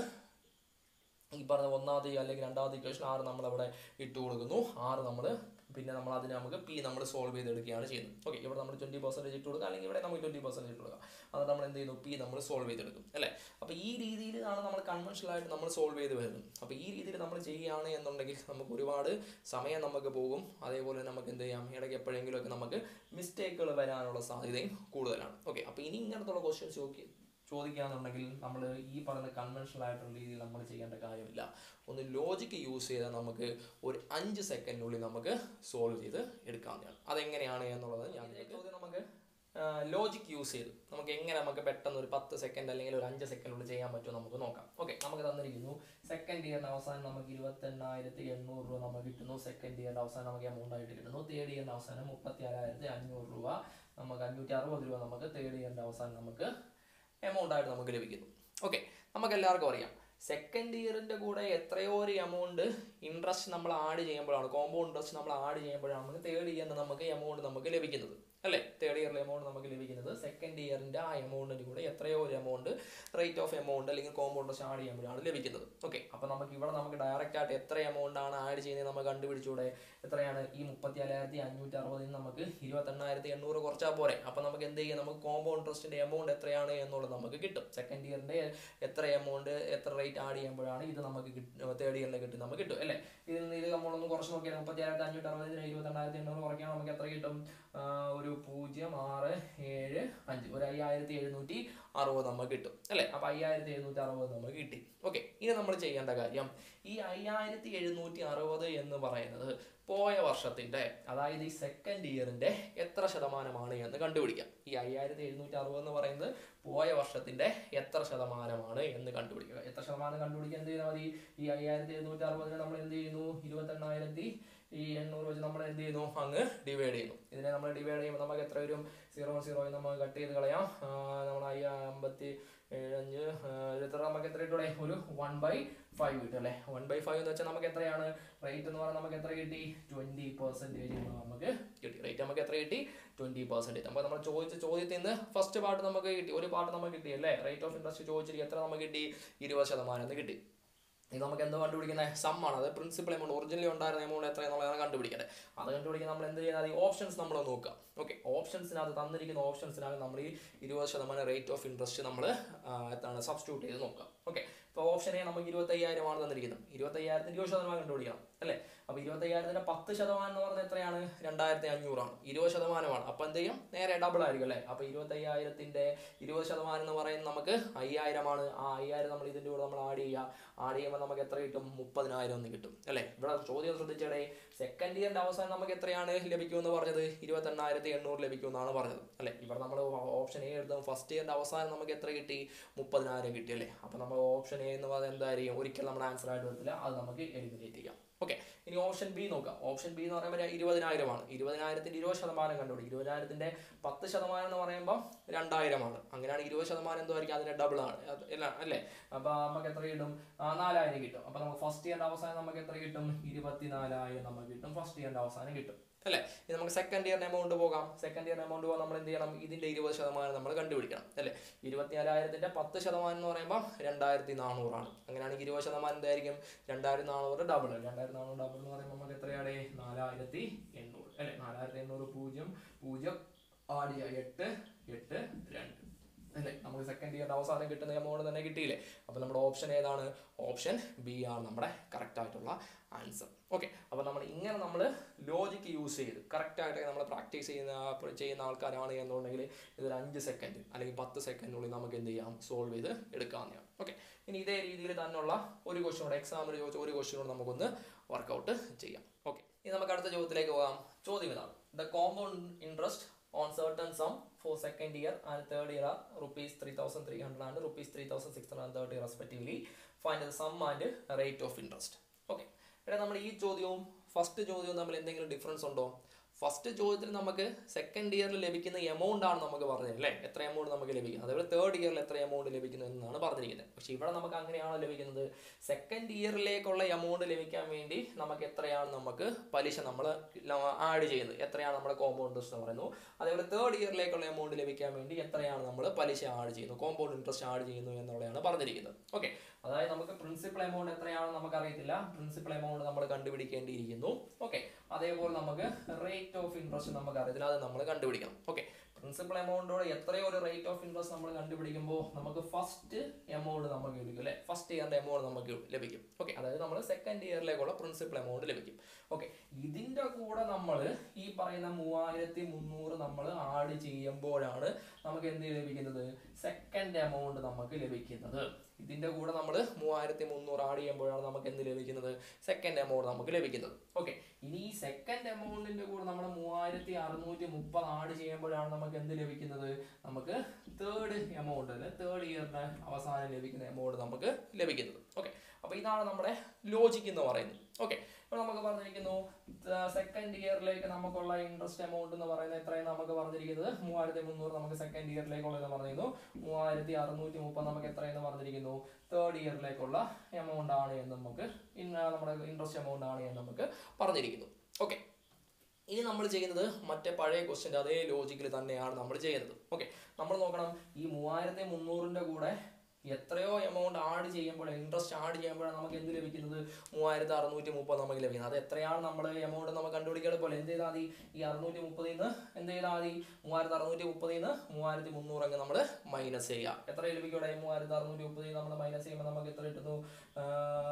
ഈ പറഞ്ഞ ഒന്നാമത്തെ അല്ലെങ്കിൽ രണ്ടാമത്തെ ഇക്വേഷൻ ആറ് നമ്മളവിടെ ഇട്ട് കൊടുക്കുന്നു ആറ് നമ്മൾ പിന്നെ നമ്മൾ അതിനെ നമുക്ക് പി നമ്മൾ സോൾവ് ചെയ്തെടുക്കുകയാണ് ചെയ്യുന്നത് ഓക്കെ ഇവിടെ നമ്മൾ ട്വൻറ്റി പെർസെൻറ്റേജ് ഇട്ട് കൊടുക്കുക അല്ലെങ്കിൽ ഇവിടെ നമുക്ക് ട്വൻറ്റി പെർസെൻറ്റേജ് ഇട്ട് കൊടുക്കുക അത് നമ്മൾ എന്ത് ചെയ്യുന്നു പി നമ്മൾ സോൾവ് ചെയ്തെടുക്കും അല്ലേ അപ്പോൾ ഈ രീതിയിലാണ് നമ്മൾ കൺവെൻഷനൽ ആയിട്ട് നമ്മൾ സോൾവ് ചെയ്ത് വരുന്നത് അപ്പോൾ ഈ രീതിയിൽ നമ്മൾ ചെയ്യുകയാണ് എന്നുണ്ടെങ്കിൽ നമുക്ക് ഒരുപാട് സമയം നമുക്ക് പോകും അതേപോലെ നമുക്ക് എന്ത് ചെയ്യാം ഇടയ്ക്ക് എപ്പോഴെങ്കിലുമൊക്കെ നമുക്ക് മിസ്റ്റേക്കുകൾ വരാനുള്ള സാധ്യതയും കൂടുതലാണ് ഓക്കെ അപ്പോൾ ഇനി ഇങ്ങനത്തുള്ള ക്വസ്റ്റ്യൻസ് നോക്കി ചോദിക്കുകയാണെന്നുണ്ടെങ്കിൽ നമ്മൾ ഈ പറയുന്ന കൺവെൻഷനൽ ആയിട്ടുള്ള രീതിയിൽ നമ്മൾ ചെയ്യേണ്ട കാര്യമില്ല ഒന്ന് ലോജിക്ക് യൂസ് ചെയ്താൽ നമുക്ക് ഒരു അഞ്ച് സെക്കൻഡിനുള്ളിൽ നമുക്ക് സോൾവ് ചെയ്ത് എടുക്കാവുന്നതാണ് അതെങ്ങനെയാണ് എന്നുള്ളത് ഞാൻ ചോദ്യം നമുക്ക് ലോജിക് യൂസ് ചെയ്ത് നമുക്ക് എങ്ങനെ നമുക്ക് പെട്ടെന്ന് ഒരു പത്ത് സെക്കൻഡ് അല്ലെങ്കിൽ ഒരു അഞ്ച് സെക്കൻഡിനുള്ളിൽ ചെയ്യാൻ പറ്റുമോ നമുക്ക് നോക്കാം ഓക്കെ നമുക്ക് തന്നിരിക്കുന്നു സെക്കൻഡ് ഇയറിന് അവസാനം നമുക്ക് ഇരുപത്തെണ്ണായിരത്തി എണ്ണൂറ് രൂപ നമുക്ക് കിട്ടുന്നു സെക്കൻഡ് ഇയറിന്റെ അവസാനം നമുക്ക് എമൗണ്ട് ആയിട്ട് കിട്ടുന്നു തേർഡ് ഇയറിന്റെ അവസാനം മുപ്പത്തി ആറായിരത്തി അഞ്ഞൂറ് രൂപ നമുക്ക് അഞ്ഞൂറ്റി അറുപത് രൂപ നമുക്ക് തേർഡ് ഇയറിന്റെ അവസാനം നമുക്ക് എമൗണ്ട് ആയിട്ട് നമുക്ക് ലഭിക്കുന്നു ഓക്കെ നമുക്ക് എല്ലാവർക്കും അറിയാം സെക്കൻഡ് ഇയറിന്റെ കൂടെ എത്രയോ ഒരു എമൗണ്ട് ഇൻട്രസ്റ്റ് നമ്മൾ ആഡ് ചെയ്യുമ്പോഴാണ് കോമ്പൗണ്ട് ഇൻട്രസ്റ്റ് നമ്മൾ ആഡ് ചെയ്യുമ്പോഴാണ് നമുക്ക് തേർഡ് ഇയറിന് നമുക്ക് എമൗണ്ട് നമുക്ക് ലഭിക്കുന്നത് അല്ലേ തേർഡ് ഇയറിലെ എമൗണ്ട് നമുക്ക് ലഭിക്കുന്നത് സെക്കൻഡ് ഇയറിന്റെ ആ എമൗണ്ടിന് കൂടെ എത്രയോ ഒരു എമൗണ്ട് റേറ്റ് ഓഫ് എമൗണ്ട് അല്ലെങ്കിൽ കോമ്പൗണ്ട് ഇൻട്രസ്റ്റ് ആഡ് ചെയ്യുമ്പോഴാണ് ലഭിക്കുന്നത് ഓക്കെ അപ്പോൾ നമുക്ക് ഇവിടെ നമുക്ക് ഡയറക്റ്റ് ആയിട്ട് എത്ര എമൗണ്ട് ആണ് ആഡ് ചെയ്യുന്നത് നമുക്ക് കണ്ടുപിടിച്ചൂടെ എത്രയാണ് ഈ മുപ്പത്തി നാലായിരത്തി അഞ്ഞൂറ്റി അറുപതിൽ നിന്ന് നമുക്ക് ഇരുപത്തെണ്ണായിരത്തി എണ്ണൂറ് കുറച്ചാൽ പോരെ അപ്പോൾ നമുക്ക് എന്ത് ചെയ്യും നമുക്ക് കോമ്പൗണ്ട് ഇൻട്രസ്റ്റിന്റെ എമൗണ്ട് എത്രയാണ് എന്നുള്ളത് നമുക്ക് കിട്ടും സെക്കൻഡ് ഇയറിന്റെ എത്ര എമൗണ്ട് എത്ര റേറ്റ് ആഡ് ചെയ്യുമ്പോഴാണ് ഇത് നമുക്ക് തേർഡ് ഇയറിൽ കിട്ടും നമുക്ക് കിട്ടും അല്ലേ ഇതിൽ നിന്ന് ഇത് നമ്മളൊന്ന് കുറച്ച് നോക്കിയാൽ മുപ്പത്തി ആയിരത്തി അഞ്ഞൂറ്റി അറുപതിന് ഇരുപത്തെണ്ണായിരത്തി എണ്ണൂറ് കുറയ്ക്കാൻ നമുക്ക് എത്ര കിട്ടും ആ, ഒരു പൂജ്യം ആറ് ഏഴ് അഞ്ച് ഒരു അയ്യായിരത്തി എഴുന്നൂറ്റി അറുപത് നമുക്ക് കിട്ടും അല്ലേ അപ്പോൾ അയ്യായിരത്തി എഴുന്നൂറ്റി അറുപത് നമുക്ക് കിട്ടി ഓക്കെ ഇനി നമ്മൾ ചെയ്യേണ്ട കാര്യം ഈ അയ്യായിരത്തി എഴുന്നൂറ്റി അറുപത് എന്ന് പറയുന്നത് പോയ വർഷത്തിന്റെ അതായത് ഈ സെക്കൻഡ് ഇയറിന്റെ എത്ര ശതമാനമാണ് എന്ന് കണ്ടുപിടിക്കാം ഈ അയ്യായിരത്തി എഴുന്നൂറ്റി അറുപത് എന്ന് പറയുന്നത് പോയ വർഷത്തിന്റെ എത്ര ശതമാനമാണ് എന്ന് കണ്ടുപിടിക്കുക എത്ര ശതമാനം കണ്ടുപിടിക്കാൻ എന്ത് ചെയ്താൽ മതി ഈ അയ്യായിരത്തി എഴുന്നൂറ്റി അറുപതിന് നമ്മൾ എന്ത് ചെയ്യുന്നു ഇരുപത്തെണ്ണായിരത്തി ഈ എണ്ണൂറ് വെച്ച് നമ്മൾ എന്ത് ചെയ്യുന്നു അങ്ങ് ഡിവൈഡ് ചെയ്യുന്നു ഇതിനെ നമ്മൾ ഡിവൈഡ് ചെയ്യുമ്പോൾ നമുക്ക് എത്ര വരും സീറോ സീറോ നമുക്ക് കട്ട് ചെയ്ത് കളയാം ആ, നമ്മൾ അയ്യ അമ്പത്തി ഏഴഞ്ച് എത്ര നമുക്ക് എത്ര കിട്ടൂടെ ഒരു വൺ ബൈ ഫൈവ് കിട്ടും അല്ലേ വൺ ബൈ ഫൈവ് എന്ന് വെച്ചാൽ നമുക്ക് എത്രയാണ് റേറ്റ് എന്ന് പറഞ്ഞാൽ നമുക്ക് എത്ര കിട്ടി ട്വന്റി പെർസെൻറ്റേജ് നമുക്ക് കിട്ടി റേറ്റ് നമുക്ക് എത്ര കിട്ടി ട്വന്റി പെർസെൻറ്റേജ് അപ്പോൾ നമ്മൾ ചോദിച്ച ചോദ്യത്തിൽ നിന്ന് ഫസ്റ്റ് പാർട്ട് നമുക്ക് കിട്ടി ഒരു പാർട്ട് നമുക്ക് കിട്ടി അല്ലേ റേറ്റ് ഓഫ് ഇൻട്രസ്റ്റ് ചോദിച്ചിട്ട് എത്ര നമുക്ക് കിട്ടി ഇരുപത് ശതമാനം എന്ന് കിട്ടി ഇത് നമുക്ക് എന്തോ കണ്ടുപിടിക്കുന്നത് സം ആണ് അത് പ്രിൻസിപ്പൽ എമൗണ്ട് ഒറിജിനലി ഉണ്ടായിരുന്ന എമൗണ്ട് എത്ര എന്നുള്ളതാണ് കണ്ടുപിടിക്കേണ്ടത് അത് കണ്ടുപിടിക്കാൻ നമ്മൾ എന്ത് ചെയ്യുന്നത് ഈ ഓപ്ഷൻസ് നമ്മൾ നോക്കുക ഓക്കെ ഓപ്ഷൻസിനകത്ത് തന്നിരിക്കുന്ന ഓപ്ഷൻസിനകത്ത് നമ്മൾ ഈ ഇരുപത് ശതമാനം റേറ്റ് ഓഫ് ഇൻട്രസ്റ്റ് നമ്മൾ എന്താണ് സബ്സ്റ്റിറ്റ്യൂട്ട് ചെയ്ത് നോക്കാം ഓക്കെ ഇപ്പോൾ ഓപ്ഷൻ എ നമുക്ക് ഇരുപത്തയ്യായിരം ആണ് തന്നിരിക്കുന്നത് ഇരുപത്തയ്യായിരത്തിന് ഇരുപത് ശതമാനം കണ്ടുപിടിക്കണം അല്ലേ അപ്പോൾ ഇരുപത്തയ്യായിരത്തിന്റെ പത്ത് ശതമാനം എന്ന് പറഞ്ഞാൽ എത്രയാണ് രണ്ടായിരത്തി അഞ്ഞൂറാണ് ഇരുപത് ശതമാനമാണ് അപ്പോൾ എന്ത് ചെയ്യും നേരെ ഡബിൾ ആയിരിക്കും അല്ലേ അപ്പോൾ ഇരുപത്തയ്യായിരത്തിന്റെ ഇരുപത് ശതമാനം എന്ന് പറയുന്നത് നമുക്ക് അയ്യായിരമാണ് ആ അയ്യായിരം നമ്മൾ ഇതിൻ്റെ കൂടെ നമ്മൾ ആഡ് ചെയ്യുക ആഡ് ചെയ്യുമ്പോൾ നമുക്ക് എത്ര കിട്ടും മുപ്പതിനായിരം എന്ന് കിട്ടും അല്ലേ ഇവിടെ ചോദ്യം ശ്രദ്ധിച്ചേടേ സെക്കൻഡ് ഇയറിന്റെ അവസാനം നമുക്ക് എത്രയാണ് ലഭിക്കുമെന്ന് പറഞ്ഞത് ഇരുപത്തെണ്ണായിരത്തി എണ്ണൂറ് ലഭിക്കുമെന്നാണ് പറഞ്ഞത് അല്ലേ ഇവിടെ നമ്മൾ ഓപ്ഷൻ എ എടുത്തും ഫസ്റ്റ് ഇയറിന്റെ അവസാനം നമുക്ക് എത്ര കിട്ടി മുപ്പതിനായിരം കിട്ടി അല്ലേ അപ്പോൾ നമ്മൾ ഓപ്ഷൻ എ എന്ന് പറയുന്നത് എന്തായിരിക്കും ഒരിക്കലും നമ്മുടെ ആൻസർ ആയിട്ട് വരത്തില്ല അത് നമുക്ക് എലിമിനേറ്റ് ചെയ്യാം ഓക്കെ ഇനി ഓപ്ഷൻ ബി നോക്കാം ഓപ്ഷൻ ബി എന്ന് പറയുമ്പോൾ ഇരുപതിനായിരമാണ് ഇരുപതിനായിരത്തിന്റെ ഇരുപത് ശതമാനം കണ്ടുപിടി ഇരുപതിനായിരത്തിന്റെ പത്ത് ശതമാനം എന്ന് പറയുമ്പോൾ രണ്ടായിരമാണ് അങ്ങനെയാണ് ഇരുപത് ശതമാനം എന്തായിരിക്കും അതിന്റെ ഡബിൾ ആണ് അത് അല്ല അല്ലേ അപ്പൊ നമുക്ക് എത്ര കിട്ടും ആ, നാലായിരം കിട്ടും അപ്പൊ നമുക്ക് ഫസ്റ്റ് ഇയറിന്റെ അവസാനം നമുക്ക് എത്ര കിട്ടും ഇരുപത്തിനാലായിരം നമുക്ക് കിട്ടും ഫസ്റ്റ് ഇയറിന്റെ അവസാനം കിട്ടും അല്ലേ ഇനി നമുക്ക് സെക്കൻഡ് ഇയറിന് എമൗണ്ട് പോകാം സെക്കൻഡ് ഇയറിന് എമൗണ്ട് പോകാൻ നമ്മൾ എന്ത് ചെയ്യണം ഇതിന്റെ ഇരുപത് ശതമാനം നമ്മൾ കണ്ടുപിടിക്കണം അല്ലേ ഇരുപത്തിനാലായിരത്തിന്റെ പത്ത് ശതമാനം എന്ന് പറയുമ്പോൾ രണ്ടായിരത്തി നാനൂറാണ് അങ്ങനെയാണെങ്കിൽ ഇരുപത് ശതമാനം എന്തായിരിക്കും രണ്ടായിരത്തി നാനൂറ് ഡബിൾ രണ്ടായിരത്തി നാനൂറ് ഡബിൾ എന്ന് പറയുമ്പോൾ നമുക്ക് എത്രയാണ് നാലായിരത്തി എണ്ണൂറ് അല്ലേ നാലായിരത്തി എണ്ണൂറ് പൂജ്യം പൂജ്യം ആഡ് ചെയ്യുക എട്ട് എട്ട് രണ്ട് അല്ലേ നമുക്ക് സെക്കൻഡ് ഇയറിന്റെ അവസാനം കിട്ടുന്ന എമൗണ്ട് തന്നെ കിട്ടിയില്ലേ അപ്പോൾ നമ്മുടെ ഓപ്ഷൻ ഏതാണ് ഓപ്ഷൻ ബി ആണ് നമ്മുടെ കറക്റ്റ് ആയിട്ടുള്ള ആൻസർ ഓക്കെ അപ്പോൾ നമ്മൾ ഇങ്ങനെ നമ്മൾ ലോജിക്ക് യൂസ് ചെയ്ത് കറക്റ്റ് ആയിട്ട് നമ്മൾ പ്രാക്ടീസ് ചെയ്യുന്ന ചെയ്യുന്ന ആൾക്കാരാണ് എന്നുണ്ടെങ്കിൽ ഇതൊരു അഞ്ച് സെക്കൻഡ് അല്ലെങ്കിൽ പത്ത് സെക്കൻഡിനുള്ളിൽ നമുക്ക് എന്ത് ചെയ്യാം സോൾവ് ചെയ്ത് എടുക്കാവുന്നതാണ് ഓക്കെ ഇനി ഇതേ രീതിയിൽ തന്നെയുള്ള ഒരു ക്വസ്റ്റ്യൻ കൂടെ എക്സാമിന് ചോദിച്ച ഒരു ക്വസ്റ്റ്യൻ കൂടെ നമുക്കൊന്ന് വർക്കൗട്ട് ചെയ്യാം ഓക്കെ ഇനി നമുക്ക് അടുത്ത ചോദ്യത്തിലേക്ക് പോകാം ചോദ്യം ഇതാണ് the compound interest on certain sum for second year and third year rupees three thousand three hundred and rupees three thousand six hundred thirty respectively find the sum and rate of interest okay എടാ നമ്മൾ ഈ ചോദ്യവും first ചോദ്യവും തമ്മിൽ എന്തെങ്കിലും difference ഉണ്ടോ first ചോദ്യത്തിൽ നമുക്ക് സെക്കൻഡ് ഇയറിൽ ലഭിക്കുന്ന എമൗണ്ട് ആണ് നമുക്ക് പറഞ്ഞത് അല്ലേ എത്ര എമൗണ്ട് നമുക്ക് ലഭിക്കും അതേപോലെ തേർഡ് ഇയറിൽ എത്ര എമൗണ്ട് ലഭിക്കുന്നു എന്നാണ് പറഞ്ഞിരിക്കുന്നത് പക്ഷേ ഇവിടെ നമുക്ക് അങ്ങനെയാണോ ലഭിക്കുന്നത് സെക്കൻഡ് ഇയറിലേക്കുള്ള എമൗണ്ട് ലഭിക്കാൻ വേണ്ടി നമുക്ക് എത്രയാണ് നമുക്ക് പലിശ നമ്മൾ ആഡ് ചെയ്യുന്നത് എത്രയാണ് നമ്മുടെ കോമ്പൗണ്ട് ഇൻട്രസ്റ്റ് എന്ന് പറയുന്നു അതേപോലെ തേർഡ് ഇയറിലേക്കുള്ള എമൗണ്ട് ലഭിക്കാൻ വേണ്ടി എത്രയാണ് നമ്മൾ പലിശ ആഡ് ചെയ്യുന്നു കോമ്പൗണ്ട് ഇൻട്രസ്റ്റ് ആഡ് ചെയ്യുന്നു എന്നുള്ളതാണ് പറഞ്ഞിരിക്കുന്നത് ഓക്കെ അതായത് നമുക്ക് പ്രിൻസിപ്പൽ എമൗണ്ട് എത്രയാണെന്ന് നമുക്ക് അറിയത്തില്ല പ്രിൻസിപ്പൽ എമൗണ്ട് നമ്മൾ കണ്ടുപിടിക്കേണ്ടിയിരിക്കുന്നു ഓക്കെ അതേപോലെ നമുക്ക് റേറ്റ് ഓഫ് ഇൻട്രസ്റ്റ് നമുക്ക് അറിയത്തില്ല അത് നമ്മൾ കണ്ടുപിടിക്കണം ഓക്കെ പ്രിൻസിപ്പൽ എമൗണ്ടോട് എത്രയോ ഒരു റേറ്റ് ഓഫ് ഇൻട്രസ്റ്റ് നമ്മൾ കണ്ടുപിടിക്കുമ്പോൾ നമുക്ക് ഫസ്റ്റ് എമൗണ്ട് നമുക്ക് ലഭിക്കും അല്ലെ ഫസ്റ്റ് ഇയറിന്റെ എമൗണ്ട് നമുക്ക് ലഭിക്കും ഓക്കെ അതായത് നമ്മൾ സെക്കൻഡ് ഇയറിലേക്കുള്ള പ്രിൻസിപ്പൽ എമൗണ്ട് ലഭിക്കും ഓക്കെ ഇതിന്റെ കൂടെ നമ്മൾ ഈ പറയുന്ന മൂവായിരത്തി മുന്നൂറ് നമ്മൾ ആഡ് ചെയ്യുമ്പോഴാണ് നമുക്ക് എന്ത് ലഭിക്കുന്നത് സെക്കൻഡ് എമൗണ്ട് നമുക്ക് ലഭിക്കുന്നത് ഇതിന്റെ കൂടെ നമ്മൾ മൂവായിരത്തി മുന്നൂറ് ആഡ് ചെയ്യുമ്പോഴാണ് നമുക്ക് എന്ത് ലഭിക്കുന്നത് സെക്കൻഡ് എമൗണ്ട് നമുക്ക് ലഭിക്കുന്നത് ഓക്കെ ഇനി ഈ സെക്കൻഡ് എമൗണ്ടിന്റെ കൂടെ നമ്മൾ മൂവായിരത്തി അറുന്നൂറ്റി മുപ്പത് ആഡ് ചെയ്യുമ്പോഴാണ് നമുക്ക് എന്ത് ലഭിക്കുന്നത് നമുക്ക് തേർഡ് എമൗണ്ട് അല്ലെ തേർഡ് ഇയറിന് അവസാനം ലഭിക്കുന്ന എമൗണ്ട് നമുക്ക് ലഭിക്കുന്നത് ഓക്കെ അപ്പൊ ഇതാണ് നമ്മുടെ ലോജിക് എന്ന് പറയുന്നത് ഓക്കെ ഇപ്പൊ നമുക്ക് പറഞ്ഞിരിക്കുന്നു സെക്കൻഡ് ഇയറിലേക്ക് നമുക്കുള്ള ഇൻട്രസ്റ്റ് എമൗണ്ട് എന്ന് പറയുന്നത് എത്രയും നമുക്ക് പറഞ്ഞിരിക്കുന്നത് മൂവായിരത്തി മുന്നൂറ് നമുക്ക് സെക്കൻഡ് ഇയറിലേക്കുള്ളത് പറഞ്ഞിരുന്നു മൂവായിരത്തി അറുന്നൂറ്റി മുപ്പത് നമുക്ക് എത്രയെന്ന് പറഞ്ഞിരിക്കുന്നു തേർഡ് ഇയറിലേക്കുള്ള എമൗണ്ട് ആണ് എന്ന് നമുക്ക് ഇൻ- നമ്മുടെ ഇൻട്രസ്റ്റ് എമൗണ്ട് ആണ് എന്ന് നമുക്ക് പറഞ്ഞിരിക്കുന്നു ഓക്കെ ഇനി നമ്മൾ ചെയ്യുന്നത് മറ്റേ പഴയ ക്വസ്റ്റ്യൻ്റെ അതേ ലോജിക്കിൽ തന്നെയാണ് നമ്മൾ ചെയ്യുന്നത് ഓക്കെ നമ്മൾ നോക്കണം ഈ മൂവായിരത്തി മുന്നൂറിൻ്റെ കൂടെ എത്രയോ എമൗണ്ട് ആഡ് ചെയ്യുമ്പോൾ ഇൻട്രസ്റ്റ് ആഡ് ചെയ്യുമ്പോഴാണ് നമുക്ക് എന്ത് ലഭിക്കുന്നത് മൂവായിരത്തി അറുന്നൂറ്റി മുപ്പത് നമുക്ക് ലഭിക്കുന്നത് അത് എത്രയാണ് നമ്മൾ എമൗണ്ട് നമുക്ക് കണ്ടുപിടിക്കാൻ പോലെ എന്ത് ചെയ്താൽ മതി ഈ അറുന്നൂറ്റി മുപ്പതിൽ നിന്ന് എന്ത് ചെയ്താൽ മതി മൂവായിരത്തി അറുന്നൂറ്റി മുപ്പതിൽ നിന്ന് മൂവായിരത്തി മുന്നൂറ് അങ്ങ് നമ്മൾ മൈനസ് ചെയ്യുക എത്ര ലഭിക്കൂടെ മൂവായിരത്തി അറുന്നൂറ്റി മുപ്പതിൽ നമ്മൾ മൈനസ് ചെയ്യുമ്പോൾ നമുക്ക് എത്ര കിട്ടുന്നു ആ,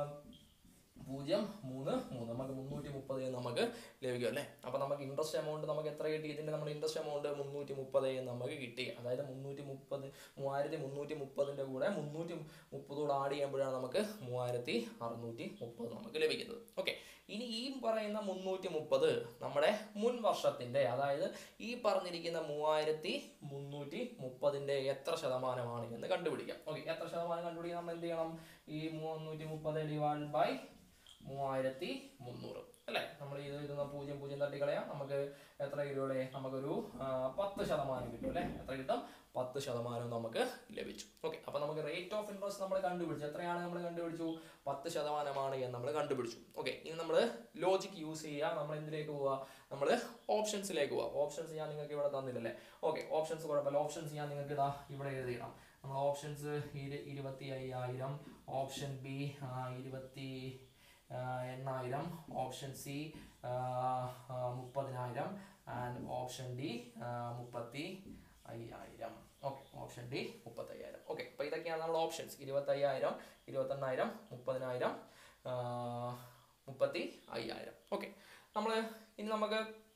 പൂജ്യം മൂന്ന് മൂന്ന് നമുക്ക് മുന്നൂറ്റി മുപ്പത് നമുക്ക് ലഭിക്കും അല്ലേ അപ്പൊ നമുക്ക് ഇൻട്രസ്റ്റ് എമൗണ്ട് നമുക്ക് എത്ര കിട്ടി ഇതിന്റെ നമ്മുടെ ഇൻട്രസ്റ്റ് എമൗണ്ട് മുന്നൂറ്റി മുപ്പത് നമുക്ക് കിട്ടി അതായത് മുന്നൂറ്റി മുപ്പത് മൂവായിരത്തി മുന്നൂറ്റി മുപ്പതിന്റെ കൂടെ മുന്നൂറ്റി മുപ്പതോട് ആഡ് ചെയ്യുമ്പോഴാണ് നമുക്ക് മൂവായിരത്തി അറുന്നൂറ്റി മുപ്പത് നമുക്ക് ലഭിക്കുന്നത് ഓക്കെ ഇനി ഈ പറയുന്ന മുന്നൂറ്റി മുപ്പത് നമ്മുടെ മുൻ വർഷത്തിന്റെ അതായത് ഈ പറഞ്ഞിരിക്കുന്ന മൂവായിരത്തി മുന്നൂറ്റി മുപ്പതിന്റെ എത്ര ശതമാനമാണ് എന്ന് കണ്ടുപിടിക്കാം ഓക്കെ എത്ര ശതമാനം കണ്ടുപിടിക്കാൻ നമ്മൾ എന്ത് ചെയ്യണം ഈ മുന്നൂറ്റി മുപ്പത് ഡിവൈഡ് ബൈ മൂവായിരത്തി മുന്നൂറ് അല്ലേ നമ്മൾ ഇത് ഇതൊന്ന് പൂജ്യം പൂജ്യം തട്ടിക്കളയാം നമുക്ക് എത്ര കിലൂടെ നമുക്കൊരു ആ, പത്ത് ശതമാനം കിട്ടും അല്ലേ എത്ര കിട്ടും പത്ത് ശതമാനം നമുക്ക് ലഭിച്ചു ഓക്കെ അപ്പൊ നമുക്ക് റേറ്റ് ഓഫ് ഇൻട്രസ്റ്റ് നമ്മൾ കണ്ടുപിടിച്ചു എത്രയാണ് നമ്മൾ കണ്ടുപിടിച്ചു പത്ത് ശതമാനമാണ് എന്ന് നമ്മൾ കണ്ടുപിടിച്ചു ഓക്കെ ഇനി നമ്മൾ ലോജിക് യൂസ് ചെയ്യുക നമ്മൾ എന്തിലേക്ക് പോവുക നമ്മൾ ഓപ്ഷൻസിലേക്ക് പോവുക ഓപ്ഷൻസ് ഞാൻ നിങ്ങൾക്ക് ഇവിടെ തന്നില്ലല്ലേ ഓക്കെ ഓപ്ഷൻസ് കുഴപ്പമില്ല ഓപ്ഷൻസ് ഞാൻ നിങ്ങൾക്ക് ഇതാ ഇവിടെ എഴുതിയിടാം നമ്മൾ ഓപ്ഷൻസ് ഇരുപത്തി അയ്യായിരം ഓപ്ഷൻ ബി ഇരുപത്തി ആ, എണ്ണായിരം ഓപ്ഷൻ സി മുപ്പതിനായിരം ആൻഡ് ഓപ്ഷൻ ഡി മുപ്പത്തി അയ്യായിരം ഓക്കെ ഓപ്ഷൻ ഡി മുപ്പത്തി അയ്യായിരം ഓക്കെ അപ്പോൾ ഇതൊക്കെയാണ് നമ്മുടെ ഓപ്ഷൻസ് ഇരുപത്തി അയ്യായിരം ഇരുപത്തെണ്ണായിരം മുപ്പതിനായിരം മുപ്പത്തി അയ്യായിരം ഓക്കെ നമ്മൾ ഇനി നമുക്ക്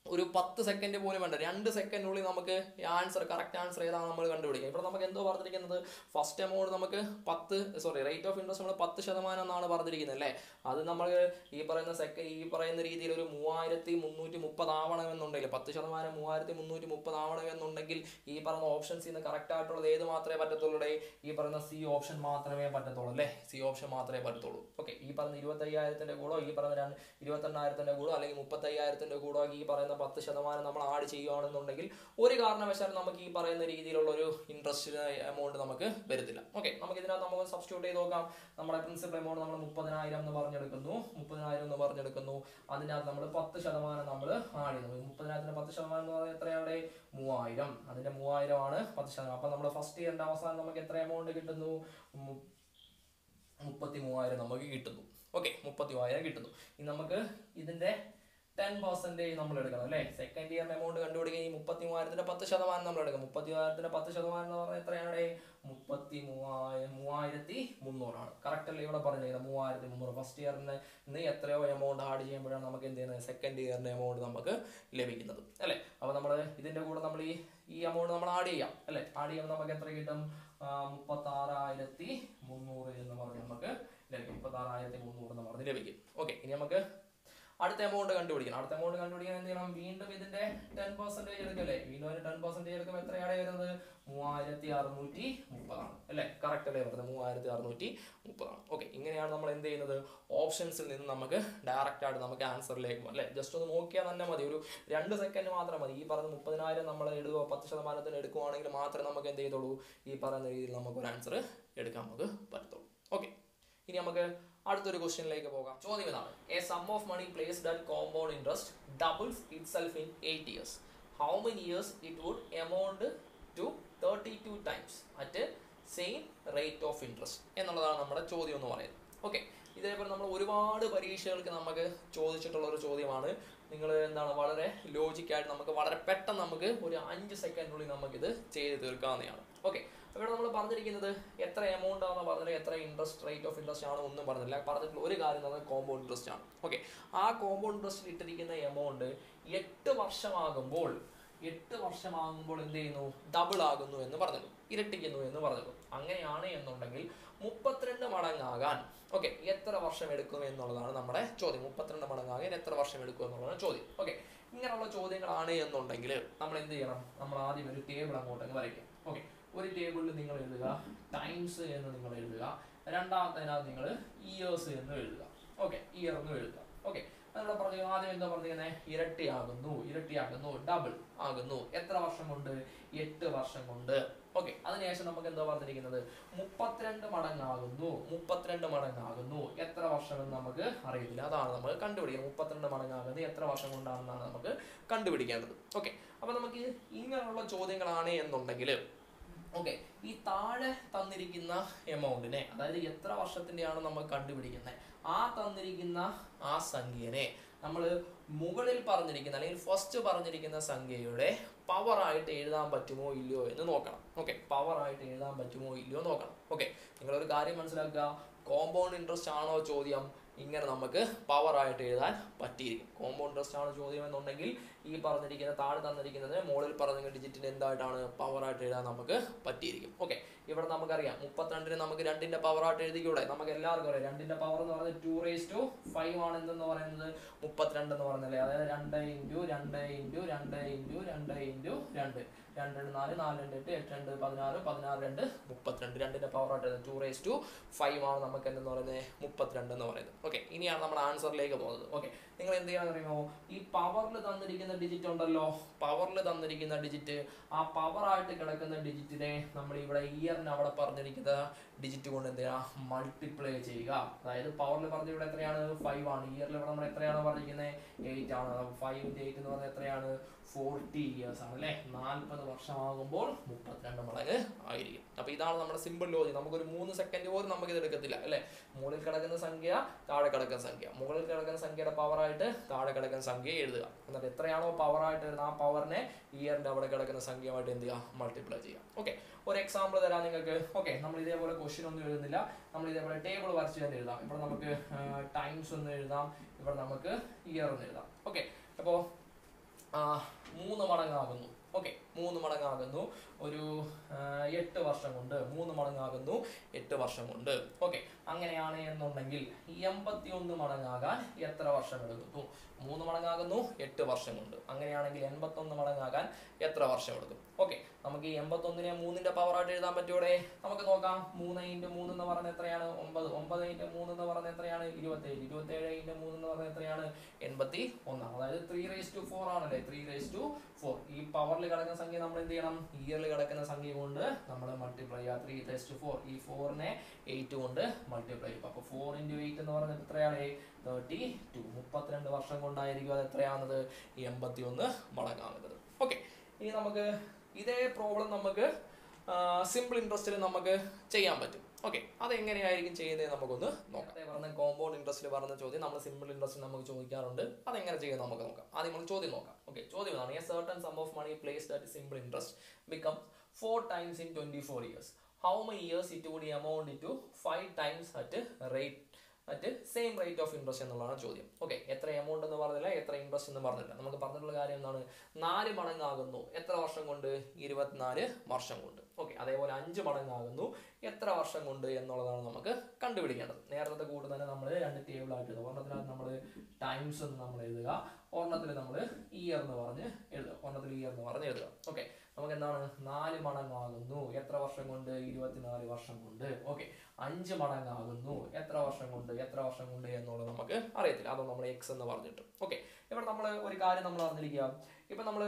ഒരു പത്ത് സെക്കൻഡ് പോലും വേണ്ട രണ്ട് സെക്കൻഡിനുള്ളിൽ നമുക്ക് ആൻസർ കറക്റ്റ് ആൻസർ ഏതാണ് നമ്മൾ കണ്ടുപിടിക്കുക ഇവിടെ നമുക്ക് എന്തോ പറഞ്ഞിരിക്കുന്നത് ഫസ്റ്റ് എമൗണ്ട് നമുക്ക് പത്ത് സോറി റേറ്റ് ഓഫ് ഇൻട്രസ്റ്റ് നമ്മൾ പത്ത് ശതമാനം എന്നാണ് പറഞ്ഞിരിക്കുന്നത് അല്ലേ അത് നമ്മൾ ഈ പറയുന്ന സെക്കൻഡ് ഈ പറയുന്ന രീതിയിൽ ഒരു മൂവായിരത്തി മുന്നൂറ്റി മുപ്പത് ആവണമെന്നുണ്ടെങ്കിൽ പത്ത് ശതമാനം മൂവായിരത്തി മുന്നൂറ്റി മുപ്പത് ആവണമെന്നുണ്ടെങ്കിൽ ഈ പറയുന്ന ഓപ്ഷൻസിൽ നിന്ന് കറക്റ്റ് ആയിട്ടുള്ളത് ഏത് മാത്രമേ പറ്റത്തുള്ളൂ ഡേ ഈ പറയുന്ന സി ഓപ്ഷൻ മാത്രമേ പറ്റത്തുള്ളൂ അല്ലേ സി ഓപ്ഷൻ മാത്രമേ പറ്റത്തുള്ളൂ ഓക്കെ ഈ പറയുന്ന ഇരുപത്തയ്യായിരത്തിന്റെ കൂടോ ഈ പറയുന്ന രണ്ട് ഇരുപത്തെണ്ണായിരത്തിന്റെ കൂടോ അല്ലെങ്കിൽ മുപ്പത്തയ്യായിരത്തിന്റെ കൂടോ ഈ പറയുന്ന പത്ത് ശതമാനം നമ്മൾ ആഡ് ചെയ്യുകയാണെന്നുണ്ടെങ്കിൽ ഒരു കാരണവശാലും നമുക്ക് ഈ പറയുന്ന രീതിയിലുള്ള ഒരു ഇൻട്രസ്റ്റ് എമൗണ്ട് നമുക്ക് വരത്തില്ല ഓക്കെ നമുക്ക് ഇതിനകത്ത് നമുക്ക് സബ്സ്റ്റിറ്റ്യൂട്ട് ചെയ്ത് നോക്കാം നമ്മുടെ പ്രിൻസിപ്പൽ എമൗണ്ട് നമ്മൾ മുപ്പതിനായിരം എന്ന് പറഞ്ഞെടുക്കുന്നു മുപ്പതിനായിരം എന്ന് പറഞ്ഞെടുക്കുന്നു അതിനകത്ത് നമ്മൾ പത്ത് ശതമാനം നമ്മൾ ആഡ് ചെയ്യുന്നു മുപ്പതിനായിരത്തിന് പത്ത് ശതമാനം എന്ന് പറഞ്ഞാൽ എത്രയാണ് മൂവായിരം അതിന്റെ മൂവായിരം ആണ് പത്ത് ശതമാനം അപ്പൊ നമ്മൾ ഫസ്റ്റ് ഇയറിന്റെ അവസാനം നമുക്ക് എത്ര എമൗണ്ട് കിട്ടുന്നു മു- മുപ്പത്തി മൂവായിരം നമുക്ക് കിട്ടുന്നു ഓക്കെ മുപ്പത്തി മൂവായിരം കിട്ടുന്നു ഇനി നമുക്ക് ഇതിന്റെ ടെൻ പെർസെന്റേജ് നമ്മൾ എടുക്കണം അല്ലേ സെക്കൻഡ് ഇയറിന് എമൗണ്ട് കണ്ടുപിടിക്കാൻ ഈ മുപ്പത്തി മൂവായിരത്തിന്റെ പത്ത് ശതമാനം നമ്മൾ എടുക്കും മുപ്പത്തി മൂവായിരത്തിന്റെ പത്ത് ശതമാനം എന്ന് പറഞ്ഞാൽ എത്രയാണ് മുപ്പത്തി മൂവായിരം മൂവായിരത്തി മുന്നൂറാണ് കറക്റ്റ് അല്ലേ ഇവിടെ പറഞ്ഞിരിക്കുന്നത് മൂവായിരത്തി മുന്നൂറ് ഫസ്റ്റ് ഇയറിന് ഇന്ന് എത്രയോ എമൗണ്ട് ആഡ് ചെയ്യുമ്പോഴാണ് നമുക്ക് എന്ത് ചെയ്യുന്നത് സെക്കൻഡ് ഇയറിന്റെ എമൗണ്ട് നമുക്ക് ലഭിക്കുന്നത് അല്ലേ അപ്പോൾ നമ്മൾ ഇതിന്റെ കൂടെ നമ്മൾ ഈ ഈ എമൗണ്ട് നമ്മൾ ആഡ് ചെയ്യാം അല്ലേ ആഡ് ചെയ്യുമ്പോൾ നമുക്ക് എത്ര കിട്ടും മുപ്പത്തി ആറായിരത്തി മുന്നൂറ് എന്ന് പറഞ്ഞ് നമുക്ക് ലഭിക്കും മുപ്പത്തി ആറായിരത്തി മുന്നൂറ് എന്ന് പറഞ്ഞ് ലഭിക്കും ഓക്കെ ഇനി നമുക്ക് അടുത്ത എമൗണ്ട് കണ്ടുപിടിക്കണം അടുത്ത എമൗണ്ട് കണ്ടുപിടിക്കാൻ എന്ത് ചെയ്യണം വീണ്ടും ഇതിന്റെ ടെൻ പെർസെന്റേജ് എടുക്കല്ലേ വീണ്ടും അതിന് ടെൻ പെർസെന്റേജ് എടുക്കുമ്പോൾ എത്രയാണ് വരുന്നത് മൂവായിരത്തി അറുന്നൂറ്റി മുപ്പതാണ് അല്ലേ കറക്റ്റ് അല്ലേ പറഞ്ഞത് മൂവായിരത്തി അറുന്നൂറ്റി മുപ്പതാണ് ഓക്കെ ഇങ്ങനെയാണ് നമ്മൾ എന്ത് ചെയ്യുന്നത് ഓപ്ഷൻസിൽ നിന്ന് നമുക്ക് ഡയറക്റ്റ് ആയിട്ട് നമുക്ക് ആൻസറിലേക്ക് അല്ലേ ജസ്റ്റ് ഒന്ന് നോക്കിയാൽ തന്നെ മതി ഒരു രണ്ട് സെക്കൻഡ് മാത്രം മതി ഈ പറഞ്ഞ മുപ്പതിനായിരം നമ്മൾ എടുക്കുക പത്ത് ശതമാനത്തിന് എടുക്കുവാണെങ്കിൽ മാത്രമേ നമുക്ക് എന്ത് ചെയ്തുള്ളൂ ഈ പറയുന്ന രീതിയിൽ നമുക്ക് ഒരു ആൻസർ എടുക്കാൻ നമുക്ക് പറ്റത്തുള്ളൂ ഓക്കെ ഇനി നമുക്ക് അടുത്തൊരു ക്വസ്റ്റ്യനിലേക്ക് പോകാം ചോദ്യം ഇതാണ് a sum of money placed at compound interest doubles itself in eight years how many years it would amount to thirty two times at same rate of interest എന്നുള്ളതാണ് നമ്മുടെ ചോദ്യം എന്ന് പറയുന്നത് ഓക്കെ ഇതേപോലെ നമ്മൾ ഒരുപാട് പരീക്ഷകൾക്ക് നമുക്ക് ചോദിച്ചിട്ടുള്ള ഒരു ചോദ്യമാണ് നിങ്ങൾ എന്താണ് വളരെ ലോജിക്കായിട്ട് നമുക്ക് വളരെ പെട്ടെന്ന് നമുക്ക് ഒരു അഞ്ച് സെക്കൻഡിനുള്ളിൽ നമുക്കിത് ചെയ്ത് തീർക്കാവുന്നതാണ് ഓക്കെ ഇവിടെ നമ്മൾ പറഞ്ഞിരിക്കുന്നത് എത്ര എമൗണ്ട് ആണെന്ന് പറഞ്ഞില്ല എത്ര ഇൻട്രസ്റ്റ് റേറ്റ് ഓഫ് ഇൻട്രസ്റ്റ് ആണ് ഒന്നും പറഞ്ഞില്ല പറഞ്ഞിട്ടുള്ള ഒരു കാര്യം എന്ന് പറഞ്ഞാൽ കോമ്പൗണ്ട് ഇൻട്രസ്റ്റ് ആണ് ഓക്കെ ആ കോമ്പൗണ്ട് ഇൻട്രസ്റ്റിൽ ഇട്ടിരിക്കുന്ന എമൗണ്ട് എട്ട് വർഷമാകുമ്പോൾ എട്ട് വർഷമാകുമ്പോൾ എന്ത് ചെയ്യുന്നു ഡബിൾ ആകുന്നു എന്ന് പറഞ്ഞു ഇരട്ടിക്കുന്നു എന്ന് പറഞ്ഞു അങ്ങനെയാണ് എന്നുണ്ടെങ്കിൽ മുപ്പത്തിരണ്ട് മടങ്ങാകാൻ ഓക്കെ എത്ര വർഷം എടുക്കും എന്നുള്ളതാണ് നമ്മുടെ ചോദ്യം മുപ്പത്തിരണ്ട് മടങ്ങാകാൻ എത്ര വർഷം എടുക്കും എന്നുള്ളതാണ് ചോദ്യം ഓക്കെ ഇങ്ങനെയുള്ള ചോദ്യങ്ങളാണ് എന്നുണ്ടെങ്കിൽ നമ്മൾ എന്ത് ചെയ്യണം നമ്മൾ ആദ്യം ഒരു ടേബിൾ അങ്ങോട്ടങ്ങ് വരയ്ക്കും ഓക്കെ ഒരു ടേബിളിൽ നിങ്ങൾ എഴുതുക ടൈംസ് എന്ന് നിങ്ങൾ എഴുതുക രണ്ടാമത്തേനകത്ത് നിങ്ങൾ ഇയേഴ്സ് എന്ന് എഴുതുക ഓക്കെ ഇയർ എന്ന് എഴുതുക ഓക്കെ നമ്മൾ പറഞ്ഞു ആദ്യം എന്താ പറഞ്ഞിരിക്കുന്നത് ഇരട്ടിയാകുന്നു ഇരട്ടിയാകുന്നു ഡബിൾ ആകുന്നു എത്ര വർഷം കൊണ്ട് എട്ട് വർഷം കൊണ്ട് ഓക്കെ അതിനുശേഷം നമുക്ക് എന്താ പറഞ്ഞിരിക്കുന്നത് മുപ്പത്തിരണ്ട് മടങ്ങാകുന്നു മുപ്പത്തിരണ്ട് മടങ്ങാകുന്നു എത്ര വർഷം എന്ന് നമുക്ക് അറിയത്തില്ല അതാണ് നമ്മൾ കണ്ടുപിടിക്കുന്നത് മുപ്പത്തിരണ്ട് മടങ്ങാകുന്നത് എത്ര വർഷം കൊണ്ടാണെന്നാണ് നമുക്ക് കണ്ടുപിടിക്കേണ്ടത് ഓക്കെ അപ്പൊ നമുക്ക് ഇങ്ങനെയുള്ള ചോദ്യങ്ങളാണ് എന്നുണ്ടെങ്കിൽ ഓക്കെ ഈ താഴെ തന്നിരിക്കുന്ന എമൗണ്ടിനെ അതായത് എത്ര വർഷത്തിന്റെയാണ് നമ്മൾ കണ്ടുപിടിക്കുന്നത് ആ തന്നിരിക്കുന്ന ആ സംഖ്യനെ നമ്മൾ മുകളിൽ പറഞ്ഞിരിക്കുന്ന അല്ലെങ്കിൽ ഫസ്റ്റ് പറഞ്ഞിരിക്കുന്ന സംഖ്യയുടെ പവർ ആയിട്ട് എഴുതാൻ പറ്റുമോ ഇല്ലയോ എന്ന് നോക്കണം ഓക്കെ പവർ ആയിട്ട് എഴുതാൻ പറ്റുമോ ഇല്ലയോ നോക്കണം ഓക്കെ നിങ്ങളൊരു കാര്യം മനസ്സിലാക്കുക കോമ്പൗണ്ട് ഇൻട്രസ്റ്റ് ആണോ ചോദ്യം ഇങ്ങനെ നമുക്ക് പവർ ആയിട്ട് എഴുതാൻ പറ്റിയിരിക്കും കോമ്പൗണ്ട് ഇൻട്രസ്റ്റ് ആണ് ചോദ്യം എന്നുണ്ടെങ്കിൽ ഈ പറഞ്ഞിരിക്കുന്ന താഴെ തന്നിരിക്കുന്നത് മുകളിൽ പറഞ്ഞ ഡിജിറ്റിന് എന്തായിട്ടാണ് പവർ ആയിട്ട് എഴുതാൻ നമുക്ക് പറ്റിയിരിക്കും ഓക്കെ ഇവിടെ നമുക്കറിയാം മുപ്പത്തിരണ്ടിന് നമുക്ക് രണ്ടിന്റെ പവർ ആയിട്ട് എഴുതിക്കൂടെ നമുക്ക് എല്ലാവർക്കും അറിയാം രണ്ടിന്റെ പവർ എന്ന് പറയുന്നത് ടു റേസ് ടു ഫൈവ് ആണ് എന്തെന്ന് പറയുന്നത് മുപ്പത്തിരണ്ട് എന്ന് പറയുന്നത് അതായത് രണ്ട് ഇൻറ്റു രണ്ട് ഇൻറ്റു രണ്ട് ഇൻറ്റു രണ്ട് ഇൻറ്റു രണ്ട് രണ്ട് രണ്ട് നാല് നാല് രണ്ട് എട്ട് എട്ട് രണ്ട് പതിനാറ് പതിനാറ് രണ്ട് മുപ്പത്തിരണ്ട് രണ്ടിന്റെ പവർ ആയിട്ട് ടു റേസ് ടു ഫൈവ് ആണ് നമുക്ക് എന്തെന്ന് പറയുന്നത് മുപ്പത്തിരണ്ട് എന്ന് പറയുന്നത് ഓക്കെ ഇനിയാണ് നമ്മുടെ ആൻസറിലേക്ക് പോകുന്നത് ഓക്കെ നിങ്ങൾ എന്ത് ചെയ്യാൻ അറിയുമോ ഈ പവറിൽ തന്നിരിക്കുന്ന ഡിജിറ്റ് ഉണ്ടല്ലോ പവറിൽ തന്നിരിക്കുന്ന ഡിജിറ്റ് ആ പവർ ആയിട്ട് കിടക്കുന്ന ഡിജിറ്റിനെ നമ്മൾ ഇവിടെ ഇയറിന് അവിടെ പറഞ്ഞിരിക്കുന്ന ഡിജിറ്റ് കൊണ്ട് എന്ത് ചെയ്യുക മൾട്ടിപ്ലൈ ചെയ്യുക അതായത് പവറിൽ പറഞ്ഞ ഇവിടെ എത്രയാണ് ഫൈവ് ആണ് ഇയറിൽ ഇവിടെ നമ്മൾ എത്രയാണ് പറഞ്ഞിരിക്കുന്നത് എയ്റ്റ് ആണ് ഫൈവ് ഇൻറ്റു എയ്റ്റ് എന്ന് പറഞ്ഞാൽ എത്രയാണ് ഫോർട്ടി ഇയേഴ്സ് ആണ് അല്ലേ നാൽപ്പത് വർഷമാകുമ്പോൾ മുപ്പത്തിരണ്ട് മടങ്ങ് ആയിരിക്കും അപ്പൊ ഇതാണ് നമ്മുടെ സിമ്പിൾ ലോജിക് നമുക്കൊരു മൂന്ന് സെക്കൻഡ് പോലും നമുക്ക് ഇത് എടുക്കത്തില്ല അല്ലേ മുകളിൽ കിടക്കുന്ന സംഖ്യ താഴെ കിടക്കുന്ന സംഖ്യ മുകളിൽ കിടക്കുന്ന സംഖ്യയുടെ പവർ ആയിട്ട് താഴെ കിടക്കുന്ന സംഖ്യ എഴുതുക എന്നിട്ട് എത്രയാണോ പവർ ആയിട്ട് വരുന്നത് ആ പവറിനെ ഇയറിന്റെ അവിടെ കിടക്കുന്ന സംഖ്യയുമായിട്ട് എന്ത് ചെയ്യുക മൾട്ടിപ്ലൈ ചെയ്യുക ഓക്കെ ഒരു എക്സാമ്പിൾ തരാം നിങ്ങൾക്ക് ഓക്കെ നമ്മൾ ഇതേപോലെ ക്വസ്റ്റ്യൻ ഒന്നും എഴുതുന്നില്ല നമ്മൾ ഇതേപോലെ ടേബിൾ വരച്ച് തന്നെ എഴുതാം ഇവിടെ നമുക്ക് ടൈംസ് ഒന്ന് എഴുതാം ഇവിടെ നമുക്ക് ഇയർ ഒന്ന് എഴുതാം ഓക്കെ അപ്പോൾ ആ, മൂന്ന് മടങ്ങാകുന്നു ഓക്കെ മൂന്ന് മടങ്ങാകുന്നു ഒരു ആ, എട്ട് വർഷം കൊണ്ട് മൂന്ന് മടങ്ങാകുന്നു എട്ട് വർഷം കൊണ്ട് ഓക്കെ അങ്ങനെയാണ് എന്നുണ്ടെങ്കിൽ എൺപത്തി ഒന്ന് മടങ്ങാകാൻ എത്ര വർഷം എടുക്കുന്നു മൂന്ന് മടങ്ങാകുന്നു എട്ട് വർഷം കൊണ്ട് അങ്ങനെയാണെങ്കിൽ എൺപത്തൊന്ന് മടങ്ങാകാൻ എത്ര വർഷം എടുക്കും ഓക്കെ നമുക്ക് ഈ എൺപത്തൊന്നിനെ മൂന്നിന്റെ പവർ ആയിട്ട് എഴുതാൻ പറ്റൂടെ നമുക്ക് നോക്കാം മൂന്ന് ഇൻറ്റു മൂന്ന് എന്ന് പറഞ്ഞ എത്രയാണ് ഒമ്പത് ഒമ്പത് ഇൻറ്റു മൂന്ന് എന്ന് പറഞ്ഞ എത്രയാണ് ഇരുപത്തേഴ് ഇരുപത്തേഴ് ഇൻറ്റു മൂന്ന് എന്ന് പറഞ്ഞ എത്രയാണ് എൺപത്തി ഒന്നാണ് അതായത് ത്രീ റേസ് ടു ഫോർ ആണല്ലേ ത്രീ റേസ് ടു ഫോർ ഈ പവറിൽ കിടക്കുന്ന സംഖ്യ നമ്മൾ എന്ത് ചെയ്യണം ഇയറിൽ കിടക്കുന്ന സംഖ്യ കൊണ്ട് നമ്മൾ മൾട്ടിപ്ലൈ ചെയ്യുക ത്രീ റേസ് ടു ഫോർ ഈ ഫോറിനെ എയ്റ്റ് കൊണ്ട് മൾട്ടിപ്ലൈ ചെയ്യും അപ്പോൾ ഫോർ ഇൻറ്റു എയ്റ്റ് എന്ന് പറഞ്ഞത് എത്രയാണ് തേർട്ടി ടു മുപ്പത്തിരണ്ട് വർഷം കൊണ്ടായിരിക്കും അത് എത്രയാവുന്നത് എൺപത്തി ഒന്ന് മടങ്ങാകുന്നത് ഓക്കെ ഇനി നമുക്ക് ഇതേ പ്രോബ്ലം നമുക്ക് സിമ്പിൾ ഇൻട്രസ്റ്റിൽ നമുക്ക് ചെയ്യാൻ പറ്റും ഓക്കെ അതെങ്ങനെയായിരിക്കും ചെയ്യുന്നത് നമുക്കൊന്ന് നോക്കാം നേരത്തെ പറഞ്ഞ കോമ്പൗണ്ട് ഇൻട്രസ്റ്റിൽ പറഞ്ഞ ചോദ്യം നമ്മൾ സിമ്പിൾ ഇൻട്രസ്റ്റ് നമുക്ക് ചോദിക്കാറുണ്ട് അതെങ്ങനെ ചെയ്യുന്നത് നമുക്ക് നോക്കാം ആദ്യം നമുക്ക് ചോദ്യം നോക്കാം ഓക്കെ ചോദ്യം ഇതാണ് a certain sum of money placed at simple interest become four times in twenty four years how many years it would amount to five times at rate at same rate of interest എന്നുള്ളതാണ് ചോദ്യം okay എത്ര amount എന്ന് പറഞ്ഞില്ല എത്ര interest എന്ന് പറഞ്ഞില്ല നമുക്ക് പറഞ്ഞിട്ടുള്ള കാര്യം എന്താണ് നാല് മടങ്ങാകുന്നു എത്ര വർഷം കൊണ്ട് ഇരുപത്തിനാല് വർഷം കൊണ്ട് ഓക്കെ അതേപോലെ അഞ്ച് മടങ്ങാകുന്നു എത്ര വർഷം കൊണ്ട് എന്നുള്ളതാണ് നമുക്ക് കണ്ടുപിടിക്കേണ്ടത് നേരത്തെ കൂടെ തന്നെ നമ്മൾ രണ്ട് ടേബിൾ ആയിട്ട് എഴുതുക ഒരെണ്ണത്തിനകത്ത് നമ്മൾ ടൈംസ് എന്ന് നമ്മൾ എഴുതുക ഒരെണ്ണത്തിൽ നമ്മൾ ഇയർ എന്ന് പറഞ്ഞ് എഴുതുക ഒരെണ്ണത്തിൽ ഇയർ എന്ന് പറഞ്ഞ് എഴുതുക ഓക്കെ നമുക്ക് എന്താണ് നാല് മടങ്ങാകുന്നു എത്ര വർഷം കൊണ്ട് ഇരുപത്തിനാല് വർഷം കൊണ്ട് ഓക്കെ അഞ്ച് മടങ്ങാകുന്നു എത്ര വർഷം കൊണ്ട് എത്ര വർഷം കൊണ്ട് എന്നുള്ളത് നമുക്ക് അറിയത്തില്ല അതോ നമ്മൾ എക്സ് എന്ന് പറഞ്ഞിട്ട് ഓക്കെ ഇവിടെ നമ്മൾ ഒരു കാര്യം നമ്മൾ അറിഞ്ഞിരിക്കുക ഇപ്പം നമ്മൾ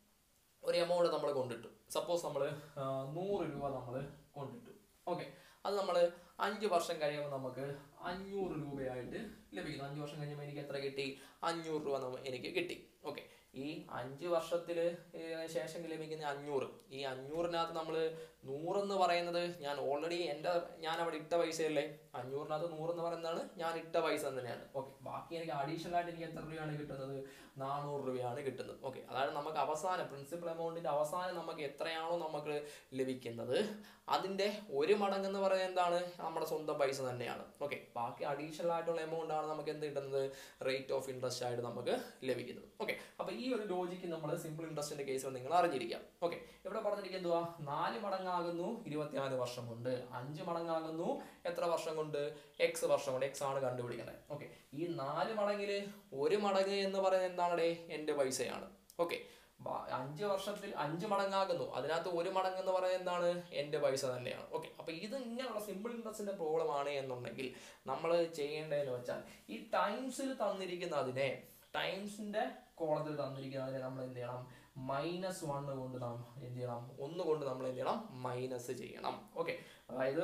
ഒരു എമൗണ്ട് നമ്മൾ കൊണ്ടിട്ടു സപ്പോസ് നമ്മൾ നൂറ് രൂപ നമ്മൾ കൊണ്ടിട്ടു ഓക്കെ അത് നമ്മൾ അഞ്ച് വർഷം കഴിയുമ്പോൾ നമുക്ക് അഞ്ഞൂറ് രൂപയായിട്ട് ലഭിക്കുന്നു അഞ്ച് വർഷം കഴിയുമ്പോൾ എനിക്ക് എത്ര കിട്ടി അഞ്ഞൂറ് രൂപ നമ്മ- എനിക്ക് കിട്ടി ഓക്കെ ഈ അഞ്ച് വർഷത്തിൽ ശേഷം ലഭിക്കുന്ന അഞ്ഞൂറ് ഈ അഞ്ഞൂറിനകത്ത് നമ്മൾ നൂറെന്ന് പറയുന്നത് ഞാൻ ഓൾറെഡി എൻ്റെ ഞാൻ അവിടെ ഇട്ട പൈസയല്ലേ അഞ്ഞൂറിനകത്ത് നൂറെന്ന് പറയുന്നതാണ് ഞാൻ ഇട്ട പൈസ തന്നെയാണ് ഓക്കെ ബാക്കി എനിക്ക് അഡീഷണൽ ആയിട്ട് എനിക്ക് എത്ര രൂപയാണ് കിട്ടുന്നത് നാനൂറ് രൂപയാണ് കിട്ടുന്നത് ഓക്കെ അതായത് നമുക്ക് അവസാനം പ്രിൻസിപ്പൽ എമൗണ്ടിന്റെ അവസാനം നമുക്ക് എത്രയാണോ നമുക്ക് ലഭിക്കുന്നത് അതിന്റെ ഒരു മടങ്ങ് എന്ന് പറയുന്നത് എന്താണ് നമ്മുടെ സ്വന്തം പൈസ തന്നെയാണ് ഓക്കെ ബാക്കി അഡീഷണൽ ആയിട്ടുള്ള എമൗണ്ട് ആണ് നമുക്ക് എന്ത് കിട്ടുന്നത് റേറ്റ് ഓഫ് ഇൻട്രസ്റ്റ് ആയിട്ട് നമുക്ക് ലഭിക്കുന്നത് ഓക്കെ അപ്പൊ ഈ ഒരു ലോജിക്ക് നമ്മൾ സിമ്പിൾ ഇൻട്രസ്റ്റിന്റെ കേസിൽ നിങ്ങൾ അറിഞ്ഞിരിക്കാം ഓക്കെ ഇവിടെ പറഞ്ഞിരിക്കുക എന്തുവാ നാല് മടങ്ങാകുന്നു ഇരുപത്തിനാല് വർഷം കൊണ്ട് അഞ്ച് മടങ്ങാകുന്നു എത്ര വർഷം കൊണ്ട് എക്സ് വർഷം കൊണ്ട് എക്സ് ആണ് കണ്ടുപിടിക്കുന്നത് ഓക്കെ ഈ നാല് മടങ്ങില് ഒരു മടങ്ങ് എന്ന് പറയുന്നത് എന്താണേ എൻ്റെ പൈസയാണ് ഓക്കെ അഞ്ച് വർഷത്തിൽ അഞ്ച് മടങ്ങാകുന്നു അതിനകത്ത് ഒരു മടങ്ങ് എന്ന് പറയുന്നത് എന്താണ് എൻ്റെ പൈസ തന്നെയാണ് ഓക്കെ അപ്പൊ ഇത് ഇങ്ങനെയുള്ള സിമ്പിൾ ഇൻട്രസ്റ്റിന്റെ പ്രോബ്ലം ആണ് എന്നുണ്ടെങ്കിൽ നമ്മൾ ചെയ്യേണ്ടതെന്ന് വെച്ചാൽ ഈ ടൈംസിൽ തന്നിരിക്കുന്ന അതിനെ ടൈംസിന്റെ കോളത്തിൽ തന്നിരിക്കുന്നതിനെ നമ്മൾ എന്ത് ചെയ്യണം മൈനസ് വണ്ണ് കൊണ്ട് നാം എന്ത് ചെയ്യണം ഒന്ന് കൊണ്ട് നമ്മൾ എന്ത് ചെയ്യണം മൈനസ് ചെയ്യണം ഓക്കെ അതായത്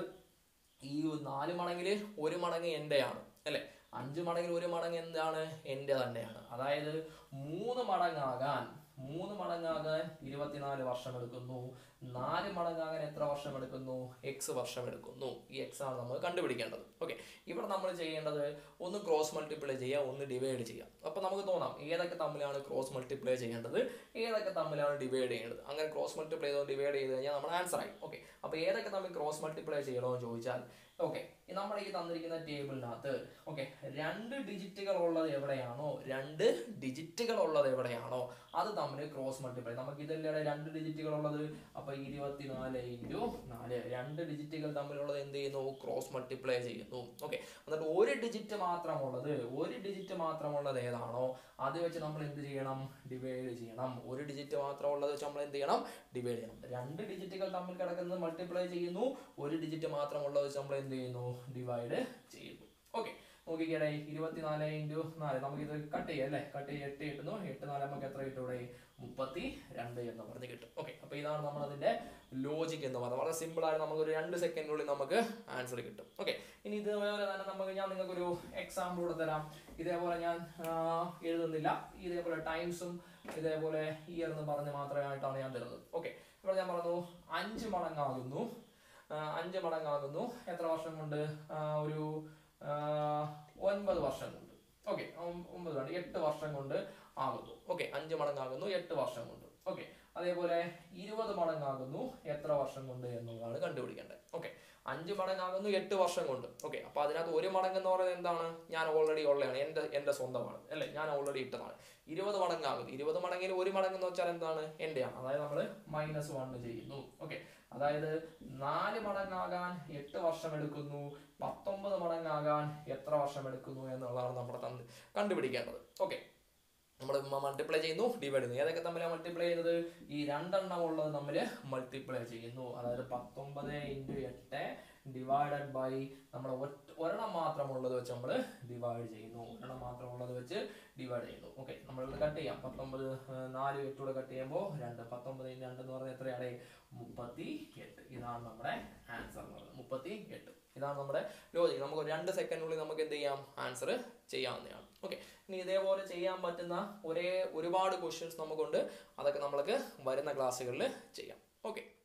ഈ നാല് മടങ്ങിൽ ഒരു മടങ്ങ് എൻ്റെയാണ് അല്ലേ അഞ്ച് മടങ്ങിൽ ഒരു മടങ്ങ് എന്താണ് എൻ്റെ തന്നെയാണ് അതായത് മൂന്ന് മടങ്ങാകാൻ മൂന്ന് മടങ്ങാകാൻ ഇരുപത്തിനാല് വർഷം എടുക്കുന്നു നാല് മടങ്ങാകാൻ എത്ര വർഷം എടുക്കുന്നു എക്സ് വർഷം എടുക്കുന്നു ഈ എക്സ് ആണ് നമ്മൾ കണ്ടുപിടിക്കേണ്ടത് ഓക്കെ ഇവിടെ നമ്മൾ ചെയ്യേണ്ടത് ഒന്ന് ക്രോസ് മൾട്ടിപ്ലൈ ചെയ്യുക ഒന്ന് ഡിവൈഡ് ചെയ്യുക അപ്പോൾ നമുക്ക് തോന്നാം ഏതൊക്കെ തമ്മിലാണ് ക്രോസ് മൾട്ടിപ്ലൈ ചെയ്യേണ്ടത് ഏതൊക്കെ തമ്മിലാണ് ഡിവൈഡ് ചെയ്യേണ്ടത് അങ്ങനെ ക്രോസ് മൾട്ടിപ്ലൈ ചെയ്തോ ഡിവൈഡ് ചെയ്ത് കഴിഞ്ഞാൽ നമ്മുടെ ആൻസർ ആയി ഓക്കെ അപ്പോൾ ഏതൊക്കെ തമ്മിൽ ക്രോസ് മൾട്ടിപ്ലൈ ചെയ്യണമെന്ന് ചോദിച്ചാൽ ഓക്കെ നമ്മുടെ ഈ തന്നിരിക്കുന്ന ടേബിളിനകത്ത് ഓക്കെ രണ്ട് ഡിജിറ്റുകൾ ഉള്ളത് എവിടെയാണോ രണ്ട് ഡിജിറ്റുകൾ ഉള്ളത് എവിടെയാണോ അത് തമ്മിൽ ക്രോസ് മൾട്ടിപ്ലൈ നമുക്ക് ഇതല്ലേ രണ്ട് ഡിജിറ്റുകൾ ഉള്ളത് അപ്പൊ ഇരുപത്തിനാല് ഇൻറ്റു നാല് രണ്ട് ഡിജിറ്റുകൾ തമ്മിലുള്ളത് എന്ത് ചെയ്യുന്നു ക്രോസ് മൾട്ടിപ്ലൈ ചെയ്യുന്നു ഓക്കെ എന്നിട്ട് ഒരു ഡിജിറ്റ് മാത്രമുള്ളത് ഒരു ഡിജിറ്റ് മാത്രമുള്ളത് ഏതാണോ അത് വെച്ച് നമ്മൾ എന്ത് ചെയ്യണം ഡിവൈഡ് ചെയ്യണം ഒരു ഡിജിറ്റ് മാത്രമുള്ളത് വെച്ച് നമ്മൾ എന്ത് ചെയ്യണം ഡിവൈഡ് ചെയ്യണം രണ്ട് ഡിജിറ്റുകൾ തമ്മിൽ കിടക്കുന്നത് മൾട്ടിപ്ലൈ ചെയ്യുന്നു ഒരു ഡിജിറ്റ് മാത്രമുള്ളത് വെച്ച് നമ്മൾ എന്ത് ചെയ്യുന്നു ഡിവൈഡ് ചെയ്യുന്നു ഓക്കെ നോക്കിക്കേടെ ഇരുപത്തിനാല് ഇൻറ്റു നാല് നമുക്കിത് കട്ട് ചെയ്യാം അല്ലേ കട്ട് ചെയ്ത് എട്ട് കിട്ടുന്നു എട്ട് നാല് നമുക്ക് എത്ര കിട്ടും ഇവിടെ മുപ്പത്തി രണ്ട് എന്ന് പറഞ്ഞ് കിട്ടും ഓക്കെ അപ്പൊ ഇതാണ് നമ്മൾ അതിന്റെ ലോജിക് എന്ന് പറയുന്നത് വളരെ സിമ്പിൾ ആയിട്ട് നമുക്ക് ഒരു രണ്ട് സെക്കൻഡിനുള്ളിൽ നമുക്ക് ആൻസർ കിട്ടും ഓക്കെ ഇനി ഇതേപോലെ തന്നെ നമുക്ക് ഞാൻ നിങ്ങൾക്ക് ഒരു എക്സാമ്പിൾ കൂടെ തരാം ഇതേപോലെ ഞാൻ ആ, എഴുതുന്നില്ല ഇതേപോലെ ടൈംസും ഇതേപോലെ ഇയർ എന്ന് പറഞ്ഞ് മാത്രമായിട്ടാണ് ഞാൻ തരുന്നത് ഓക്കെ ഇവിടെ ഞാൻ പറഞ്ഞു അഞ്ച് മടങ്ങാകുന്നു ആ, അഞ്ച് മടങ്ങാകുന്നു എത്ര വർഷം കൊണ്ട് ആ, ഒരു ആ, ഒൻപത് വർഷം കൊണ്ട് ഓക്കെ ഒമ്പത് വേണ്ട എട്ട് വർഷം കൊണ്ട് ആകുന്നു ഓക്കെ അഞ്ച് മടങ്ങാകുന്നു എട്ട് വർഷം കൊണ്ട് ഓക്കെ അതേപോലെ ഇരുപത് മടങ്ങാകുന്നു എത്ര വർഷം കൊണ്ട് എന്നുള്ളതാണ് കണ്ടുപിടിക്കേണ്ടത് ഓക്കെ അഞ്ച് മടങ്ങാകുന്നു എട്ട് വർഷം കൊണ്ട് ഓക്കെ അപ്പൊ അതിനകത്ത് ഒരു മടങ്ങ് എന്ന് പറയുന്നത് എന്താണ് ഞാൻ ഓൾറെഡി ഉള്ളതാണ് എൻ്റെ എൻ്റെ സ്വന്തമാണ് അല്ലേ ഞാൻ ഓൾറെഡി ഇട്ടതാണ് ഇരുപത് മടങ്ങാകുന്നു ഇരുപത് മടങ്ങിൽ ഒരു മടങ്ങ് എന്ന് വെച്ചാൽ എന്താണ് എൻ്റെയാണ് അതായത് നമ്മൾ മൈനസ് വൺ ചെയ്യുന്നു ഓക്കെ അതായത് നാല് മടങ്ങാകാൻ എട്ട് വർഷം എടുക്കുന്നു പത്തൊമ്പത് മടങ്ങാകാൻ എത്ര വർഷം എടുക്കുന്നു എന്നുള്ളതാണ് നമ്മുടെ തന്ന് കണ്ടുപിടിക്കേണ്ടത് ഓക്കെ നമ്മൾ മൾട്ടിപ്ലൈ ചെയ്യുന്നു ഡിവൈഡ് ചെയ്യുന്നു ഏതൊക്കെ തമ്മിലാണ് മൾട്ടിപ്ലൈ ചെയ്യുന്നത് ഈ രണ്ടെണ്ണം ഉള്ളത് തമ്മിൽ മൾട്ടിപ്ലൈ ചെയ്യുന്നു അതായത് പത്തൊമ്പത് ഇൻറ്റു എട്ട് ഡിവൈഡഡ് ബൈ നമ്മൾ ഒരെണ്ണം മാത്രമുള്ളത് വെച്ച് നമ്മൾ ഡിവൈഡ് ചെയ്യുന്നു ഒരെണ്ണം മാത്രമുള്ളത് വെച്ച് ഡിവൈഡ് ചെയ്യുന്നു ഓക്കെ നമ്മൾ കട്ട് ചെയ്യാം പത്തൊമ്പത് ഏർ, നാല് എട്ടൂടെ കട്ട് ചെയ്യുമ്പോൾ രണ്ട് പത്തൊമ്പത് ഇൻറ്റു രണ്ട് എന്ന് പറഞ്ഞാൽ എത്രയാണ് മുപ്പത്തി എട്ട് ഇതാണ് നമ്മുടെ ആൻസർ എന്ന് പറയുന്നത് മുപ്പത്തി എട്ട് ഇതാണ് നമ്മുടെ ലോജിക് നമുക്ക് ഒരു രണ്ട് സെക്കൻഡിനുള്ളിൽ നമുക്ക് എന്ത് ചെയ്യാം ആൻസർ ചെയ്യാവുന്നതാണ് ഓക്കെ ഇനി ഇതേപോലെ ചെയ്യാൻ പറ്റുന്ന ഒരേ ഒരുപാട് ക്വസ്റ്റ്യൻസ് നമുക്കുണ്ട് അതൊക്കെ നമ്മൾക്ക് വരുന്ന ക്ലാസ്സുകളിൽ ചെയ്യാം ഓക്കെ